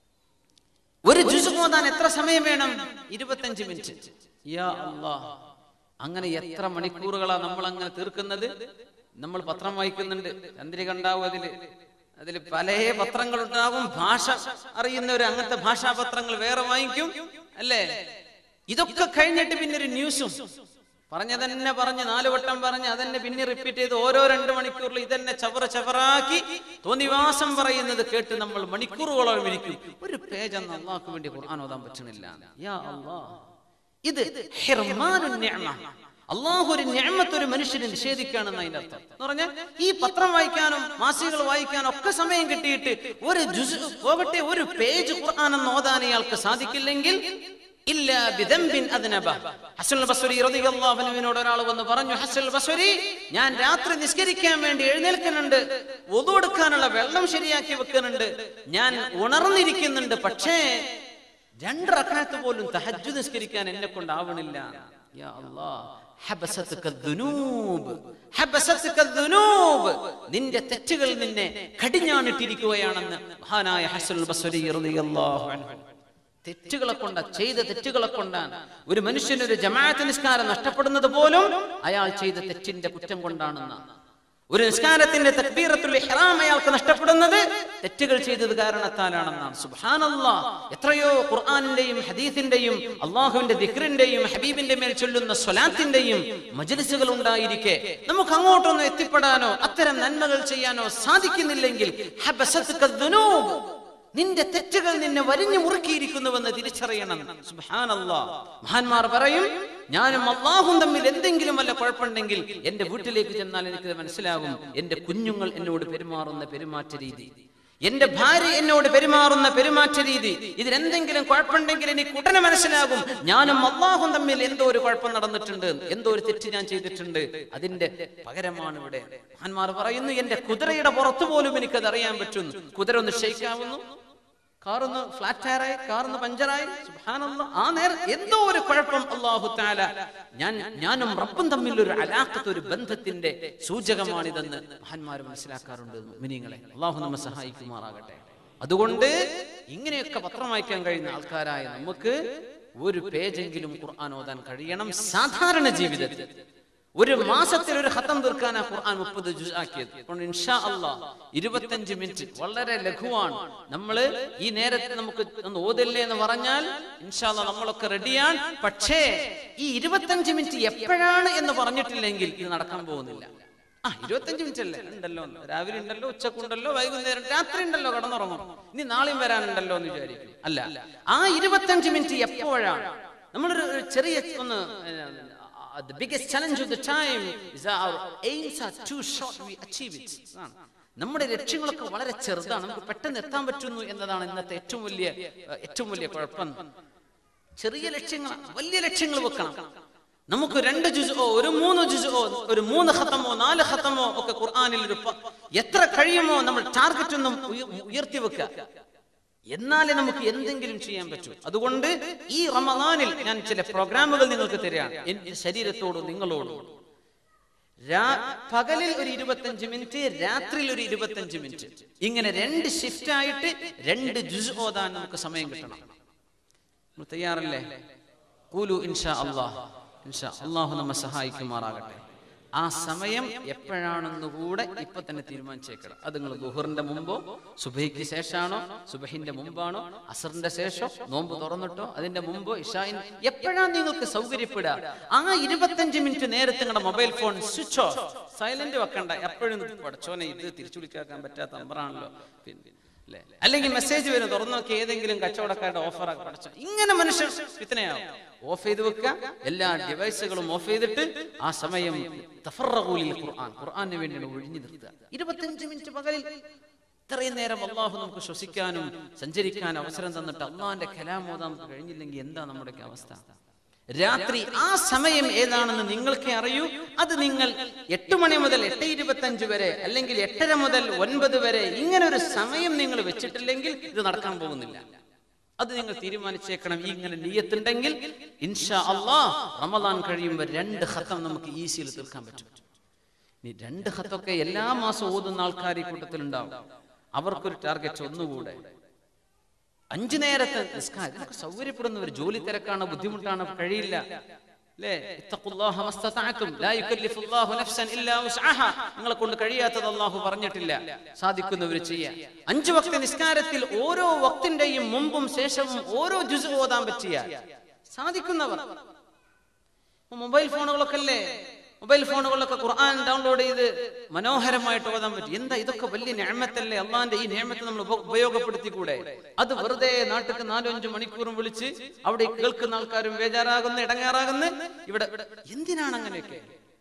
ഒരു ജുസ് ഓതാൻ എത്ര സമയം വേണം ഇരുപത്തഞ്ച് മിനിറ്റ് യാ അല്ലാഹ് അങ്ങനെ എത്ര മണിക്കൂറുകളാ നമ്മൾ അങ്ങനെ തീർക്കുന്നത് നമ്മൾ പത്രം വായിക്കുന്നുണ്ട് ചന്ദ്രിക ഉണ്ടാവും അതില് അതിൽ പല പത്രങ്ങളുണ്ടാകും ഭാഷ അറിയുന്നവർ അങ്ങനത്തെ ഭാഷാ പത്രങ്ങൾ വേറെ വാങ്ങിക്കും അല്ലേ ഇതൊക്കെ കഴിഞ്ഞിട്ട് പിന്നെ ഒരു ന്യൂസും പറഞ്ഞ തന്നെ പറഞ്ഞ് നാല് വട്ടം പറഞ്ഞ് അതന്നെ പിന്നെ റിപ്പീറ്റ് ചെയ്ത് ഓരോ രണ്ട് മണിക്കൂറിൽ ഇതന്നെ ചവറ ചവറാക്കി തോന്നിവാസം പറയുന്നത് കേട്ട് നമ്മൾ മണിക്കൂറുകളോളം ഇരിക്കും ഒരു പേജ് അന്ന് അള്ളാഹ്ക്ക് വേണ്ടി ഖുർആൻ ഓതാൻ പറ്റണില്ല യാ അല്ലാഹ് ഇത് ഹിർമാനുൻ നിഅമ. അള്ളാഹു ഒരു ഞാമത്ത് ഒരു മനുഷ്യന് നിഷേധിക്കുകയാണെന്ന് അതിന്റെ അർത്ഥം എന്ന് പറഞ്ഞാൽ ഈ പത്രം വായിക്കാനും മാസികകൾ വായിക്കാനും ഒക്കെ സമയം കിട്ടിയിട്ട് ഒരു ജുസ് പോകട്ടെ ഒരു പേജ് ഖുർആൻ എന്ന് ഓതാൻ ഇയാൾക്ക് സാധിക്കില്ലെങ്കിൽ ഇല്ല ബിദംബിൻ അദ്നബ ഹസനുൽ ബസ്വരി റളിയല്ലാഹു അൻഹുവിനോട് ഒരാൾ വന്ന് പറഞ്ഞു ഹസനുൽ ബസ്വരി ഞാൻ രാത്രി നിസ്കരിക്കാൻ വേണ്ടി എഴുന്നേൽക്കുന്നുണ്ട് വുദു എടുക്കാനുള്ള വെള്ളം ശരിയാക്കി വെക്കുന്നുണ്ട് ഞാൻ ഉണർന്നിരിക്കുന്നുണ്ട് പക്ഷേ രണ്ട് റക്അത്ത് പോലും തഹജ്ജുദ് നിസ്കരിക്കാൻ എന്നെ കൊണ്ടാവണില്ല യാ അല്ലാഹ് ഹബസത്തുക ദുനൂബ് ഹബസത്തുക ദുനൂബ് നിന്റെ തെറ്റുകൾ നിന്നെ കടിഞ്ഞാണിട്ടിരിക്കുകയാണെന്ന് മഹാനായ ഹസനുൽ ബസ്വരി റളിയല്ലാഹു അൻഹു തെറ്റുകളെ കൊണ്ട ചെയ്ത തെറ്റുകളെ കൊണ്ടാണ് ഒരു മനുഷ്യന് ഒരു ജമാഅത്ത് നിസ്കാരം നഷ്ടപ്പെടുന്നത് പോലും അയാൾ ചെയ്ത തെറ്റിന്റെ കുറ്റം കൊണ്ടാണെന്നാണ് ഒരു നിസ്കാരത്തിന്റെ തക്ബീറത്തുൽ ഇഹ്റാം അയാൾക്ക് നഷ്ടപ്പെടുന്നത് തെറ്റുകൾ ചെയ്തത് കാരണത്താലാണെന്നാണ് സുബ്ഹാനല്ലാ എത്രയോ ഖുർആനിന്റെയും ഹദീസിന്റെയും അള്ളാഹുവിന്റെ ദിക്റിന്റെയും ഹബീബിന്റെ മേൽ ചൊല്ലുന്ന സ്വലാത്തിന്റെയും മജ്ലിസുകൾ ഉണ്ടായിരിക്കെ നമുക്ക് അങ്ങോട്ടൊന്നും എത്തിപ്പെടാനോ അത്തരം നന്മകൾ ചെയ്യാനോ സാധിക്കുന്നില്ലെങ്കിൽ ഹബസത്ക ദുനൂബ്. നിന്റെ തെറ്റുകൾ നിന്നെ വരിഞ്ഞു മുറുക്കിയിരിക്കുന്നുവെന്ന് തിരിച്ചറിയണം സുബ്ഹാനല്ലാ മഹാന്മാർ പറയും ഞാനും അള്ളാഹും തമ്മിൽ എന്തെങ്കിലും വല്ല കുഴപ്പമുണ്ടെങ്കിൽ എന്റെ വീട്ടിലേക്ക് ചെന്നാൽ എനിക്കത് മനസ്സിലാകും എന്റെ കുഞ്ഞുങ്ങൾ എന്നോട് പെരുമാറുന്ന പെരുമാറ്റ രീതി എന്റെ ഭാര്യ എന്നോട് പെരുമാറുന്ന പെരുമാറ്റ രീതി ഇതിലെന്തെങ്കിലും കുഴപ്പമുണ്ടെങ്കിൽ എനിക്ക് ഉടനെ മനസ്സിലാകും ഞാനും അള്ളാഹും തമ്മിൽ എന്തോ ഒരു കുഴപ്പം നടന്നിട്ടുണ്ട് എന്തോ ഒരു തെറ്റ് ഞാൻ ചെയ്തിട്ടുണ്ട് അതിന്റെ പകരമാണ് ഇവിടെ മഹാന്മാർ പറയുന്നു എന്റെ കുതിരയുടെ പുറത്തു പോലും എനിക്കത് അറിയാൻ പറ്റുന്നു കുതിര ഒന്ന് ഷെയ്ക്കാവുന്നു കാറൊന്ന് ഫ്ലാറ്റ് ടയറായി കാറൊന്ന് പഞ്ചറായി സുബ്ഹാനല്ലാഹ്. ആ നേരം എന്തോ ഒരു കുഴപ്പം അള്ളാഹു താല ഞാൻ ഞാനും റബ്ബും തമ്മിൽ ഒരു അലാഖത്ത് ഒരു ബന്ധത്തിന്റെ സൂചകമാണിതെന്ന് മഹാന്മാർ മനസ്സിലാക്കാറുണ്ട് മിനിങ്ങളെ അള്ളാഹു നമ്മെ സഹായിക്കുമാറാകട്ടെ അതുകൊണ്ട് ഇങ്ങനെയൊക്കെ പത്രം വായിക്കാൻ കഴിയുന്ന ആൾക്കാരായ നമുക്ക് ഒരു പേജെങ്കിലും ഖുർആൻ ഓതാൻ കഴിയണം സാധാരണ ജീവിതത്തിൽ ഒരു മാസത്തിൽ ഒരു ഖത്തം തീർക്കാൻ ആ ഖുർആൻ മുപ്പത് ജുസ് ആക്കിയത് അതുകൊണ്ട് ഇൻഷാ അള്ളാഹ് ഇരുപത്തഞ്ച് മിനിറ്റ് വളരെ ലഘുവാണ് നമ്മള് ഈ നേരത്തെ നമുക്ക് ഒന്ന് ഓതില്ലേ എന്ന് പറഞ്ഞാൽ ഇൻഷാ അള്ളാഹ് നമ്മളൊക്കെ റെഡിയാണ് പക്ഷേ ഈ ഇരുപത്തഞ്ച് മിനിറ്റ് എപ്പോഴാണ് എന്ന് പറഞ്ഞിട്ടില്ലെങ്കിൽ ഇത് നടക്കാൻ പോകുന്നില്ല ആ ഇരുപത്തഞ്ച് മിനിറ്റ് അല്ലേ ഉണ്ടല്ലോ രാവിലെ ഉണ്ടല്ലോ ഉച്ചക്കുണ്ടല്ലോ വൈകുന്നേരം രാത്രി ഉണ്ടല്ലോ കടന്നുറങ്ങും ഇനി നാളെയും വരാനുണ്ടല്ലോ എന്ന് വിചാരിക്കും അല്ല ആ ഇരുപത്തഞ്ച് മിനിറ്റ് എപ്പോഴാണ് നമ്മളൊരു ഒരു ചെറിയ ഒന്ന് uh, the biggest challenge of the time is that our aims are too short we achieve it അതാണ്. നമ്മുടെ ലക്ഷ്യങ്ങളൊക്കെ വളരെ ചെറുതാണ് നമുക്ക് പെട്ടെന്ന് എത്താൻ പറ്റുന്നു എന്നതാണ് ഇന്നത്തെ ഏറ്റവും വലിയ uh, ഏറ്റവും വലിയ കുഴപ്പം ചെറിയ ലക്ഷ്യങ്ങൾ വലിയ ലക്ഷ്യങ്ങൾ വെക്കണം നമുക്ക് രണ്ട് ജുസോ ഒരു മൂന്ന് ജുസോ ഒരു മൂന്ന് ഖത്തമോ നാല് ഖത്തമോ ഒക്കെ ഖുർആനിൽ ഒരു പ- എത്ര കഴിയുമോ നമ്മൾ ടാർഗറ്റ് ഒന്നും ഉയ- ഉയർത്തി വെക്കുക എന്നാലേ നമുക്ക് എന്തെങ്കിലും ചെയ്യാൻ പറ്റൂ അതുകൊണ്ട് ഈ റമദാനിൽ ഞാൻ ചില പ്രോഗ്രാമുകൾ നിങ്ങൾക്ക് തരികയാണ് എന്റെ ശരീരത്തോടും നിങ്ങളോടും രാ- പകലിൽ ഒരു ഇരുപത്തഞ്ച് മിനിറ്റ് രാത്രിയിൽ ഒരു ഇരുപത്തഞ്ച് മിനിറ്റ് ഇങ്ങനെ രണ്ട് ഷിഫ്റ്റ് ആയിട്ട് രണ്ട് ജുസ് ഓതാൻ നമുക്ക് സമയം കിട്ടണം നമ്മൾ തയ്യാറല്ലേ കൂലു ഇൻഷാ അള്ളാഹ് ഇൻഷാ അള്ളാഹു നമ്മെ സഹായിക്കുമാറാകട്ടെ ആ സമയം എപ്പോഴാണെന്ന് കൂടെ ഇപ്പൊ തന്നെ തീരുമാനിച്ചേക്കണം അത് നിങ്ങൾ ദുഹറിന്റെ മുമ്പോ സുബഹിക്ക് ശേഷമാണോ സുബഹിന്റെ മുമ്പാണോ അസറിന്റെ ശേഷം നോമ്പ് തുറന്നിട്ടോ അതിന്റെ മുമ്പോ ഇഷായിൻ എപ്പോഴാണ് നിങ്ങൾക്ക് സൗകര്യപ്പെടുക ആ ഇരുപത്തഞ്ച് മിനിറ്റ് നേരത്തെ നിങ്ങളുടെ mobile phone switch off silent വെക്കണ്ട എപ്പോഴും പഠിച്ചോനെ ഇത് തിരിച്ചു വിളിക്കാൻ പറ്റാത്ത നമ്പറാണല്ലോ പിന്നെ അല്ലേ? അല്ലെങ്കിൽ മെസ്സേജ് വരും തുറന്നു നോക്കി ഏതെങ്കിലും കച്ചവടക്കാരുടെ ഓഫർ പഠിച്ചു ഇങ്ങനെ മനുഷ്യർ ഇത്തനെയാവും ഓഫ് ചെയ്ത് വെക്കുക എല്ലാ ഡിവൈസുകളും ഓഫ് ചെയ്തിട്ട് ആ സമയം തഫറഖൂലിൽ ഖുർആൻ ഖുർആന് വേണ്ടിയാണ് ഒഴിഞ്ഞു നിർത്തുക ഇരുപത്തഞ്ച് മിനിറ്റ് പകലിൽ ഇത്രയും നേരം അള്ളാഹു നമുക്ക് ശ്വസിക്കാനും സഞ്ചരിക്കാൻ അവസരം തന്നിട്ട് അള്ളാഹിന്റെ കലാമോദാൻ നമുക്ക് കഴിഞ്ഞില്ലെങ്കിൽ എന്താ നമ്മുടെയൊക്കെ അവസ്ഥ രാത്രി ആ സമയം ഏതാണെന്ന് നിങ്ങൾക്ക് അറിയൂ അത് നിങ്ങൾ എട്ട് മണി മുതൽ എട്ട് ഇരുപത്തഞ്ച് വരെ അല്ലെങ്കിൽ എട്ടര മുതൽ ഒൻപത് വരെ ഇങ്ങനെ ഒരു സമയം നിങ്ങൾ വെച്ചിട്ടില്ലെങ്കിൽ ഇത് നടക്കാൻ പോകുന്നില്ല അത് നിങ്ങൾ തീരുമാനിച്ചേക്കണം ഈ ഇങ്ങനെ നീയത്തുണ്ടെങ്കിൽ ഇൻഷാ അള്ളാഹ് റമദാൻ കഴിയുമ്പോൾ രണ്ട് ഹത്തം നമുക്ക് ഈസിയിൽ തീർക്കാൻ പറ്റും ഇനി രണ്ട് ഹത്തൊക്കെ എല്ലാ മാസവും ഓതുന്ന ആൾക്കാർ ഈ കൂട്ടത്തിലുണ്ടാവും അവർക്കൊരു ടാർഗറ്റ് ഒന്നുകൂടെ അഞ്ചു നേരത്തെ നിസ്കാരം ഇതിനൊക്കെ സൗകര്യപ്പെടുന്നവർ ജോലി തിരക്കാണ് ബുദ്ധിമുട്ടാണ് കഴിയില്ല അല്ലേ ഇത്തഖുല്ലാഹ മസ്തതഅതും ലാ യുകല്ലിഫുല്ലാഹു നഫ്സൻ ഇല്ലാ വസ്അഹാ നിങ്ങളെ കൊണ്ട് കഴിയാത്തത് അല്ലാഹു പറഞ്ഞിട്ടില്ല സാധിക്കുന്നവർ ചെയ്യാം അഞ്ചു വക്ത നിസ്കാരത്തിൽ ഓരോ വക്തിന്റെയും മുമ്പും ശേഷവും ഓരോ ജുസ് ഓതാൻ പറ്റിയ സാധിക്കുന്നവർ ഇപ്പൊ മൊബൈൽ ഫോണുകളൊക്കെ അല്ലേ മൊബൈൽ ഫോണുകളിലൊക്കെ ഖുർആൻ ഡൗൺലോഡ് ചെയ്ത് മനോഹരമായിട്ട് ഓതാൻ പറ്റും എന്താ ഇതൊക്കെ വലിയ ഞാമത്തല്ലേ അള്ളാന്റെ ഈ ഞാമത്ത് നമ്മൾ ഉപ- ഉപയോഗപ്പെടുത്തിക്കൂടെ അത് വെറുതെ നാട്ടിക്ക് നാലോ അഞ്ചു മണിക്കൂറും വിളിച്ച് അവിടെ കേൾക്കുന്ന ആൾക്കാരും ബേജാറാകുന്നു ഇടങ്ങാറാകുന്നു ഇവിടെ എന്തിനാണ് അങ്ങനെയൊക്കെ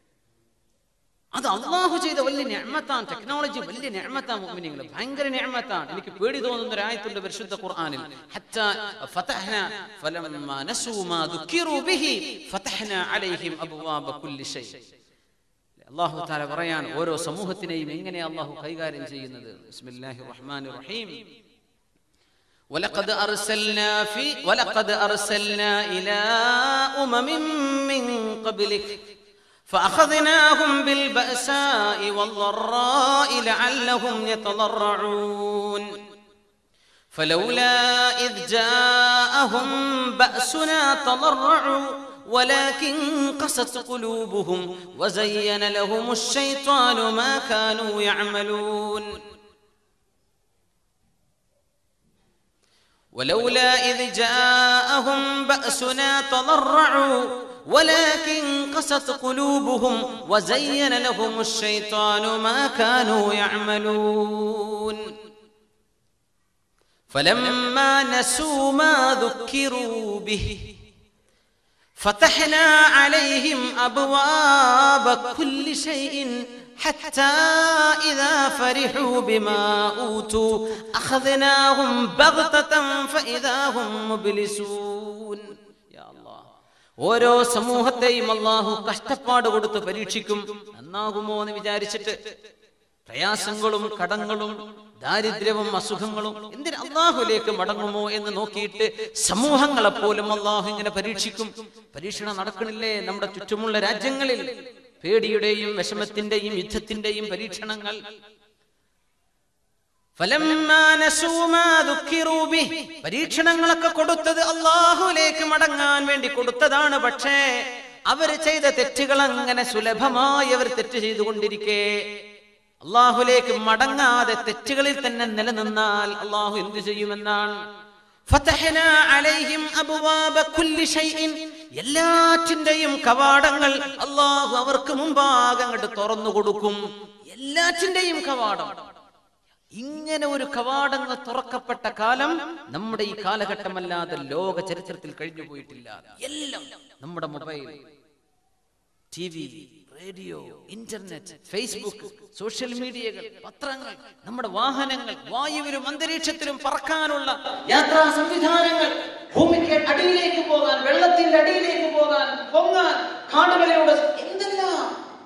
അത് അള്ളാഹു ചെയ്ത വലിയ ഞാമത്താണ് ടെക്നോളജി വലിയ ഞാമത്താണ് മുഅ്മിനീങ്ങളെ ഭയങ്കര ഞാമത്താണ് എനിക്ക് പേടി തോന്നുന്ന ഒരു ആയത്തുണ്ട് പരിശുദ്ധ ഖുർആനിൽ ഹത്താ ഫതഹ്ന ഫലമ്മാ നസൂ മാ ദുക്കിറു ബിഹി ഫതഹ്ന അലൈഹിം അബ്വാബ കുല്ലി ഷൈ അള്ളാഹു താല പറയാണ് ഓരോ സമൂഹത്തിനെയും എങ്ങനെ അള്ളാഹു കൈകാര്യം ചെയ്യുന്നത് ബിസ്മില്ലാഹിർ റഹ്മാനിർ റഹീം ولقد أرسلنا في ولقد أرسلنا إلى أمم من قبلك فأخذناهم بالبأساء والضراء لعلهم يتضرعون فلولا إذ جاءهم بأسنا تضرعوا ولكن قست قلوبهم وزين لهم الشيطان ما كانوا يعملون ولولا إذ جاءهم بأسنا تضرعوا ولكن قست قلوبهم وزين لهم الشيطان ما كانوا يعملون فلما نسوا ما ذكروا به فتحنا عليهم أبواب كل شيء حتى إذا فرحوا بما أوتوا أخذناهم بغتة فإذا هم مبلسون يا الله ഓരോ സമൂഹത്തെയും അള്ളാഹു കഷ്ടപ്പാട് കൊടുത്ത് പരീക്ഷിക്കും നന്നാകുമോ എന്ന് വിചാരിച്ചിട്ട് പ്രയാസങ്ങളും കടങ്ങളും ദാരിദ്ര്യവും അസുഖങ്ങളും എന്തിന് അള്ളാഹുലേക്ക് മടങ്ങുമോ എന്ന് നോക്കിയിട്ട് സമൂഹങ്ങളെ പോലും അള്ളാഹു ഇങ്ങനെ പരീക്ഷിക്കും പരീക്ഷണം നടക്കണില്ലേ നമ്മുടെ ചുറ്റുമുള്ള രാജ്യങ്ങളിൽ പേടിയുടെയും വിഷമത്തിന്റെയും യുദ്ധത്തിന്റെയും പരീക്ഷണങ്ങൾ ഫലമ്മാ നസൂ മാ ദുഃഖിറൂ ബിഹ്. പരീക്ഷണങ്ങളൊക്കെ കൊടുത്തത് അള്ളാഹുലേക്ക് മടങ്ങാൻ വേണ്ടി കൊടുത്തതാണ് പക്ഷേ അവര് ചെയ്ത തെറ്റുകൾ അങ്ങനെ സുലഭമായി അവർ തെറ്റ് ചെയ്തുകൊണ്ടിരിക്കെ അള്ളാഹുലേക്ക് മടങ്ങാതെ തെറ്റുകളിൽ തന്നെ നിലനിന്നാൽ അള്ളാഹു എന്ത് ചെയ്യുമെന്നാണ് ഫതഹ്നാ അലൈഹിം അബ്വാബ കുല്ലി ഷൈഇൻ. എല്ലാറ്റിന്റെയും കവാടങ്ങൾ അള്ളാഹു അവർക്ക് മുമ്പാകെ അങ്ങോട്ട് തുറന്നു കൊടുക്കും എല്ലാറ്റിന്റെയും കവാടം ഇങ്ങനെ ഒരു കവാടങ്ങൾ തുറക്കപ്പെട്ട കാലം നമ്മുടെ ഈ കാലഘട്ടമല്ലാതെ ലോക ചരിത്രത്തിൽ കഴിഞ്ഞു പോയിട്ടില്ല എല്ലാം നമ്മുടെ mobile T V radio internet Facebook social മീഡിയകൾ പത്രങ്ങൾ നമ്മുടെ വാഹനങ്ങൾ വായുവിലും അന്തരീക്ഷത്തിലും പറക്കാനുള്ള യാത്രാ സംവിധാനങ്ങൾ ഭൂമിക്ക് അടിയിലേക്ക് പോകാൻ വെള്ളത്തിന്റെ അടിയിലേക്ക് പോകാൻ പൊങ്ങാൻ കാടുകളിലൂടെ എന്തെല്ലാം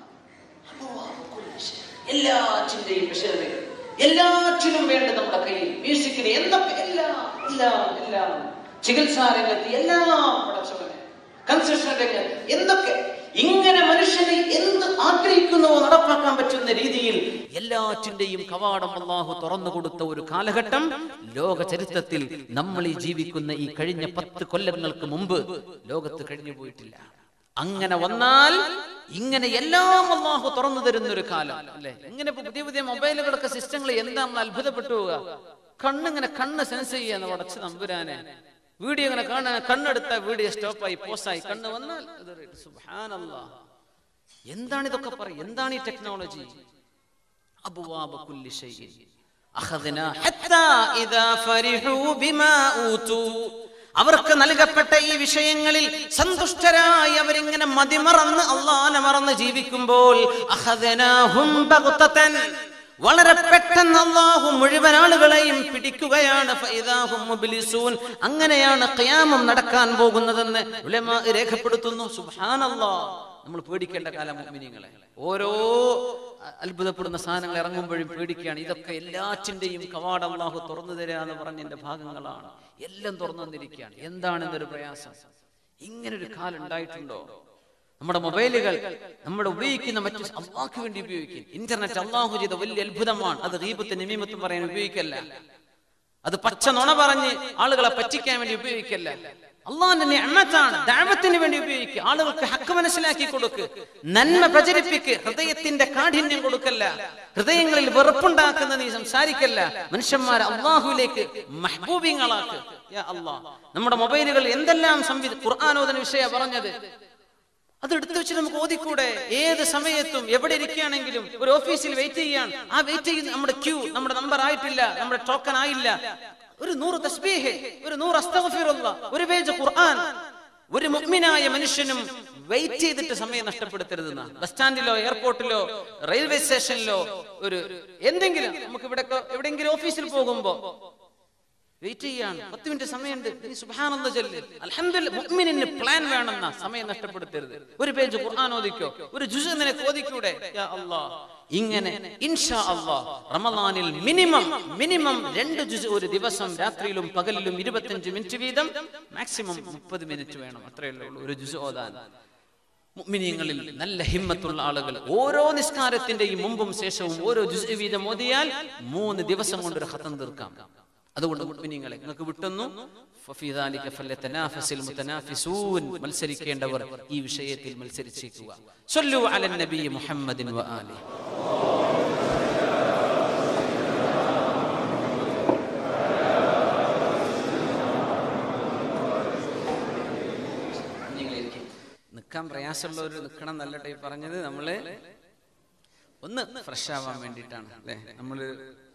എല്ലാറ്റിന്റെയും വിഷയതകൾ എല്ലാറ്റിനും വേണ്ട നമ്മുടെ കയ്യിൽ മ്യൂസിക്കിന് എന്തൊക്കെ എല്ലാം എല്ലാം എല്ലാം ചികിത്സാ രംഗത്ത് എല്ലാം പടച്ചവനെ കൺസ്ട്രക്ഷൻ രംഗത്ത് എന്തൊക്കെ ഇങ്ങനെ മനുഷ്യനെ എന്ത് ആഗ്രഹിക്കുന്നുവോ നടപ്പാക്കാൻ പറ്റുന്ന രീതിയിൽ എല്ലാറ്റിന്റെയും കവാടം അള്ളാഹു തുറന്നു കൊടുത്ത ഒരു കാലഘട്ടം ലോക ചരിത്രത്തിൽ നമ്മൾ ഈ ജീവിക്കുന്ന ഈ കഴിഞ്ഞ പത്ത് കൊല്ലങ്ങൾക്ക് മുമ്പ് ലോകത്ത് കഴിഞ്ഞു പോയിട്ടില്ല അങ്ങനെ വന്നാൽ ഇങ്ങനെ എല്ലാം അള്ളാഹു തുറന്നു തരുന്ന ഒരു കാലം അല്ലെ ഇങ്ങനെ ഇപ്പൊ പുതിയ പുതിയ മൊബൈലുകളൊക്കെ സിസ്റ്റങ്ങൾ എന്താ നമ്മൾ അത്ഭുതപ്പെട്ടു പോവുക കണ്ണിങ്ങനെ കണ്ണ് സെൻസ് ചെയ്യാന്ന് ഉടച്ച് നമ്പുരാനെ വീഡിയോ ഇങ്ങനെ കാണാൻ കണ്ണെടുത്ത വീഡിയോ സ്റ്റോപ്പായി പോസ്റ്റായി കണ്ണ് വന്നാൽ സുബാനല്ലാ എന്താണ് ഇതൊക്കെ പറയും എന്താണ് ഈ ടെക്നോളജി അബുവാബ കുല്ലി ഷൈഇൻ അഖദ്നാ ഹത്താ ഇദാ ഫരിഹൂ ബിമാ ഊതു അവർക്ക് നൽകപ്പെട്ട ഈ വിഷയങ്ങളിൽ സന്തുഷ്ടരായി അവരിങ്ങനെ മതിമറന്ന് അള്ളാനെ മറന്ന് ജീവിക്കുമ്പോൾ അഖദ്നാഹും ബഗ്തതൻ വളരെ പെട്ടെന്ന് അള്ളാഹു മുഴുവൻ ആളുകളെയും പിടിക്കുകയാണ് ഫൈദാഹും മുബ്ലിസൂൻ അങ്ങനെയാണ് ഖിയാമം നടക്കാൻ പോകുന്നതെന്ന് ഉലമാ രേഖപ്പെടുത്തുന്നു സുബ്ഹാനല്ലാഹ് നമ്മൾ പേടിക്കേണ്ട കാലം മുഅ്മിനീങ്ങളെ ഓരോ അത്ഭുതപ്പെടുന്ന സാധനങ്ങൾ ഇറങ്ങുമ്പോഴും പേടിക്കുകയാണ് ഇതൊക്കെ എല്ലാറ്റിന്റെയും കവാടം അള്ളാഹു തുറന്നു തരിക എന്ന് പറഞ്ഞതിന്റെ ഭാഗങ്ങളാണ് എല്ലാം തുറന്നു തന്നിരിക്കുകയാണ് എന്താണ് എന്നൊരു പ്രയാസം ഇങ്ങനൊരു കാലം ഉണ്ടായിട്ടുണ്ടോ നമ്മുടെ മൊബൈലുകൾ നമ്മുടെ ഉപയോഗിക്കുന്ന മറ്റു അള്ളാഹ്ക്ക് വേണ്ടി ഉപയോഗിക്കും ഇന്റർനെറ്റ് അള്ളാഹു ചെയ്ത വലിയ അത്ഭുതമാണ് അത് ഗീബത്തും നിമീമത്തും പറയാൻ ഉപയോഗിക്കല്ല അത് പച്ച നുണ പറഞ്ഞ് ആളുകളെ പറ്റിക്കാൻ വേണ്ടി ഉപയോഗിക്കല്ല അള്ളാഹിന്റെ നിഅമത്താണ് ദഅവത്തിന് വേണ്ടി ഉപയോഗിക്കുക ആളുകൾക്ക് ഹക്ക് മനസ്സിലാക്കി കൊടുക്ക് നന്മ പ്രചരിപ്പിക്ക് ഹൃദയത്തിന്റെ കാഠിന്യം കൊടുക്കല്ല ഹൃദയങ്ങളിൽ വെറുപ്പുണ്ടാക്കുന്ന നീ സംസാരിക്കല്ല മനുഷ്യന്മാരെ അള്ളാഹുവിലേക്ക് മഹബൂബിങ്ങളാക്ക് യാ അള്ളാഹ് നമ്മുടെ മൊബൈലുകൾ എന്തെല്ലാം സംവിധ ഖുർആാനോദന വിഷയ പറഞ്ഞത് അത് എടുത്തു വെച്ച് നമുക്ക് ഓതിക്കൂടെ ഏത് സമയത്തും എവിടെ ഇരിക്കുകയാണെങ്കിലും ഒരു ഓഫീസിൽ വെയിറ്റ് ചെയ്യാൻ ആ വെയിറ്റ് ചെയ്യുന്ന നമ്മുടെ ക്യൂ നമ്മുടെ നമ്പർ ആയിട്ടില്ല നമ്മുടെ ടോക്കൺ ആയില്ല ഒരു നൂറ് തസ്ബീഹ് ഒരു നൂറ് അസ്തഗ്ഫിറുള്ള ഒരു പേജ് ഖുർആൻ ഒരു മുഅ്മിനായ മനുഷ്യനും വെയിറ്റ് ചെയ്തിട്ട് സമയം നഷ്ടപ്പെടുത്തരുതെന്ന ബസ് സ്റ്റാൻഡിലോ എയർപോർട്ടിലോ റെയിൽവേ സ്റ്റേഷനിലോ ഒരു എന്തെങ്കിലും നമുക്ക് ഇവിടെ എവിടെയെങ്കിലും ഓഫീസിൽ പോകുമ്പോ വെയിറ്റ് ചെയ്യാണ് പത്ത് മിനിറ്റ് സമയമുണ്ട് നീ സുബ്ഹാനല്ലാഹ് ചൊല്ല് അൽഹംദുലില്ലാ മുഅ്മിനിന് പ്ലാൻ വേണമെന്ന സമയം നഷ്ടപ്പെടുത്തരുത് ഒരു പേജ് ഖുർആൻ ഓദിക്കോ ഒരു ജുസ് നിനക്ക് ഓദിക്കൂടെ യാ അല്ലാഹ് ഇങ്ങനെ ഇൻഷാ അല്ലാഹ് റമദാനിൽ മിനിമം മിനിമം രണ്ട് ജുസ് ഒരു ദിവസം രാത്രിയിലും പകലിലും ഇരുപത്തഞ്ച് മിനിറ്റ് വീതം മാക്സിമം മുപ്പത് മിനിറ്റ് വേണം അത്രയേ ഉള്ളൂ ഒരു ജുസ് ഓതാൻ മുഅ്മിനീങ്ങളിൽ നല്ല ഹിമ്മത്തുള്ള ആളുകൾ ഓരോ നിസ്കാരത്തിന്റെയും മുമ്പും ശേഷവും ഓരോ ജുസ് വീതം ഓതിയാൽ മൂന്ന് ദിവസം കൊണ്ട് ഒരു ഖത്തം തീർക്കാം അതുകൊണ്ട് മുഅ്മിനീങ്ങളെ നിങ്ങൾക്ക് വിട്ടുന്നു ഫഫീ ദാലിക ഫല്യതനാഫസിൽ മുതനാഫിസൂൻ മത്സരിക്കേണ്ടവർ ഈ വിഷയത്തിൽ മത്സരിച്ചേക്കുക സല്ലു അലൻ നബി മുഹമ്മദിൻ വ ആലി നിൽക്കാൻ പ്രയാസമുള്ളവർ നിൽക്കണം എന്നല്ലട്ടെ ഈ പറഞ്ഞത് നമ്മള് ഒന്ന് ഫ്രഷ് ആവാൻ വേണ്ടിയിട്ടാണ് അല്ലേ നമ്മള്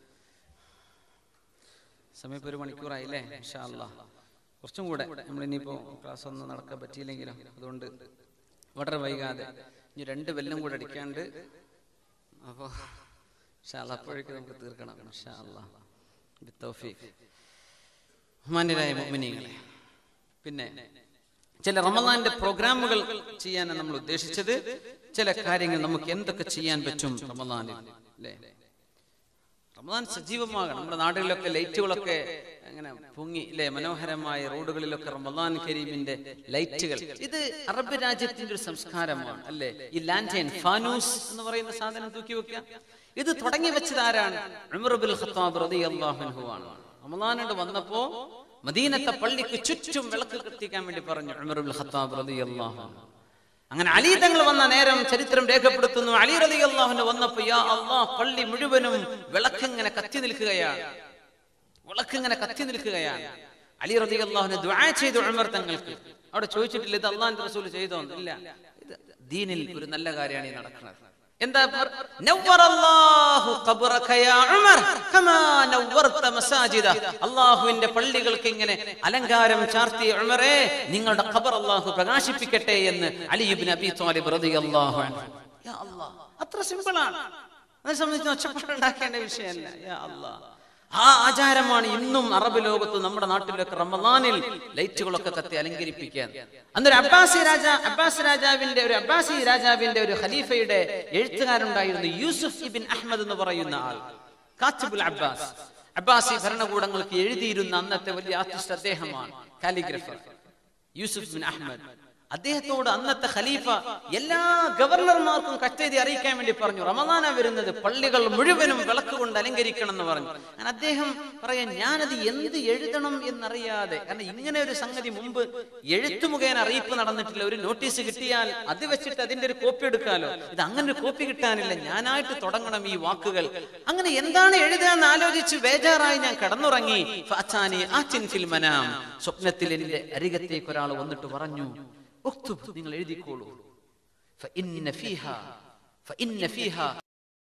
സമയം ഇപ്പൊ ഒരു മണിക്കൂറായില്ലേ ഇൻഷാ അല്ലാ കുറച്ചും കൂടെ നമ്മൾ ഇനിയിപ്പോ ക്ലാസ് ഒന്നും നടക്കാൻ പറ്റിയില്ലെങ്കിലും അതുകൊണ്ട് വളരെ വൈകാതെ ഇനി രണ്ട് വെല്ലം കൂടെ അടിക്കാണ്ട് അപ്പോ ഇൻഷാ അല്ലാ അപ്പോഴേക്കും നമുക്ക് തീർക്കണം ഇൻഷാ അല്ലാ ബിത്തൗഫീഖ് ബഹുമാന്യരായ മുഅ്മിനീങ്ങളെ പിന്നെ ചില റമദാന്റെ പ്രോഗ്രാമുകൾ ചെയ്യാനാണ് നമ്മൾ ഉദ്ദേശിച്ചത് ചില കാര്യങ്ങൾ നമുക്ക് എന്തൊക്കെ ചെയ്യാൻ പറ്റും റമദാനിൽ അല്ലേ റമദാൻ സജീവമാകണം നമ്മുടെ നാടുകളിലൊക്കെ ലൈറ്റുകളൊക്കെ അങ്ങനെ പൊങ്ങി അല്ലെ മനോഹരമായ റോഡുകളിലൊക്കെ റമദാൻ കരീമിന്റെ ലൈറ്റുകൾ ഇത് അറബ് രാജ്യത്തിന്റെ ഒരു സംസ്കാരമാണ് അല്ലെ ഈ ലാൻറ്റൈൻ ഫാനൂസ് എന്ന് പറയുന്ന സാധനം തൂക്കി വെക്കുക ഇത് തുടങ്ങി വെച്ചത് ആരാണ് ഉമർ ബിൻ ഖത്താബ് റളിയല്ലാഹു അൻഹു ആണ് റമദാനോട് വന്നപ്പോ മദീനത്തെ പള്ളിക്ക് ചുറ്റും വിളക്ക് കത്തിക്കാൻ വേണ്ടി പറഞ്ഞു ഉമർ ബിൻ ഖത്താബ് റളിയല്ലാഹു അൻഹു അങ്ങനെ അലി തങ്ങൾ വന്ന നേരം ചരിത്രം രേഖപ്പെടുത്തുന്നു അലി റലി അള്ളാഹുന് വന്നപ്പോ യാ അള്ളാഹ് പള്ളി മുഴുവനും വിളക്കിങ്ങനെ കത്തി നിൽക്കുകയാണ് വിളക്കിങ്ങനെ കത്തി നിൽക്കുകയാണ് അലി റലി അള്ളാഹുന് ദ്വാ ചെയ്തു ഉമർ തങ്ങൾക്ക് അവിടെ ചോദിച്ചിട്ടില്ല ഇത് അള്ളാഹിന്റെ റസൂൽ ചെയ്തോ ഇല്ല ഇത് ദീനിൽ ഒരു നല്ല കാര്യമാണ് ഈ നടക്കുന്നത് എന്താ നവ്വറല്ലാഹു ഖബറക യാ ഉമർ കമാ നവ്വർത മസാജിദ അല്ലാഹുവിന്റെ പള്ളികൾക്ക് ഇങ്ങനെ അലങ്കാരം ചാർത്തിയ ഉമറേ നിങ്ങളുടെ ഖബർ അല്ലാഹു പ്രകാശിപ്പിക്കട്ടെ എന്ന് അലി ഇബ്നു അബി ത്വാലിബ് റളിയല്ലാഹു അൻഹു യാ അല്ലാഹ് അത്ര സിമ്പിൾ ആണ് അതിനെ സംബന്ധിച്ച് ഒച്ചപ്പാടുണ്ടാക്കേണ്ട വിഷയമല്ല യാ അല്ലാഹ് ആ ആചാരമാണ് ഇന്നും അറബ് ലോകത്ത് നമ്മുടെ നാട്ടിലൊക്കെ റമദാനിൽ ലൈറ്റുകളൊക്കെ കത്തി അലങ്കരിപ്പിക്കാൻ അന്നൊരു അബ്ബാസി രാജ അബ്ബാസ് രാജാവിന്റെ ഒരു അബ്ബാസി രാജാവിന്റെ ഒരു ഖലീഫയുടെ എഴുത്തുകാരുണ്ടായിരുന്നു യൂസുഫ് ഇബിൻ അഹമ്മദ് എന്ന് പറയുന്ന ആൾ കാത്തിബുൽ അബ്ബാസ് അബ്ബാസി ഭരണകൂടങ്ങൾക്ക് എഴുതിയിരുന്ന അന്നത്തെ വലിയ ആർട്ടിസ്റ്റ് അദ്ദേഹമാണ് കാലിഗ്രഫർ യൂസുഫ് ബിൻ അഹമ്മദ് അദ്ദേഹത്തോട് അന്നത്തെ ഖലീഫ എല്ലാ ഗവർണർമാർക്കും കത്തെഴുതി അറിയിക്കാൻ വേണ്ടി പറഞ്ഞു റമദാന വരുന്നത് പള്ളികൾ മുഴുവനും വിളക്ക് കൊണ്ട് അലങ്കരിക്കണം എന്ന് പറഞ്ഞു അങ്ങനെ അദ്ദേഹം പറയാൻ ഞാനത് എന്ത് എഴുതണം എന്നറിയാതെ കാരണം ഇങ്ങനെ ഒരു സംഗതി മുമ്പ് എഴുത്തു മുഖേന അറിയിപ്പ് നടന്നിട്ടില്ല ഒരു നോട്ടീസ് കിട്ടിയാൽ അത് വെച്ചിട്ട് അതിന്റെ ഒരു കോപ്പി എടുക്കാലോ ഇത് അങ്ങനെ ഒരു കോപ്പി കിട്ടാനില്ല ഞാനായിട്ട് തുടങ്ങണം ഈ വാക്കുകൾ അങ്ങനെ എന്താണ് എഴുതുക എന്ന് ആലോചിച്ച് ബേജാറായി ഞാൻ കടന്നുറങ്ങി ഫഅതാനി ആറ്റിൻ ഫിൽ മനാം സ്വപ്നത്തിൽ എന്റെ അരികത്തേക്ക് ഒരാൾ വന്നിട്ട് പറഞ്ഞു ഉക്തുബ് നിങ്ങൾ എഴുതിക്കോളൂ ഫഇന്ന ഫീഹാ ഫഇന്ന ഫീഹാ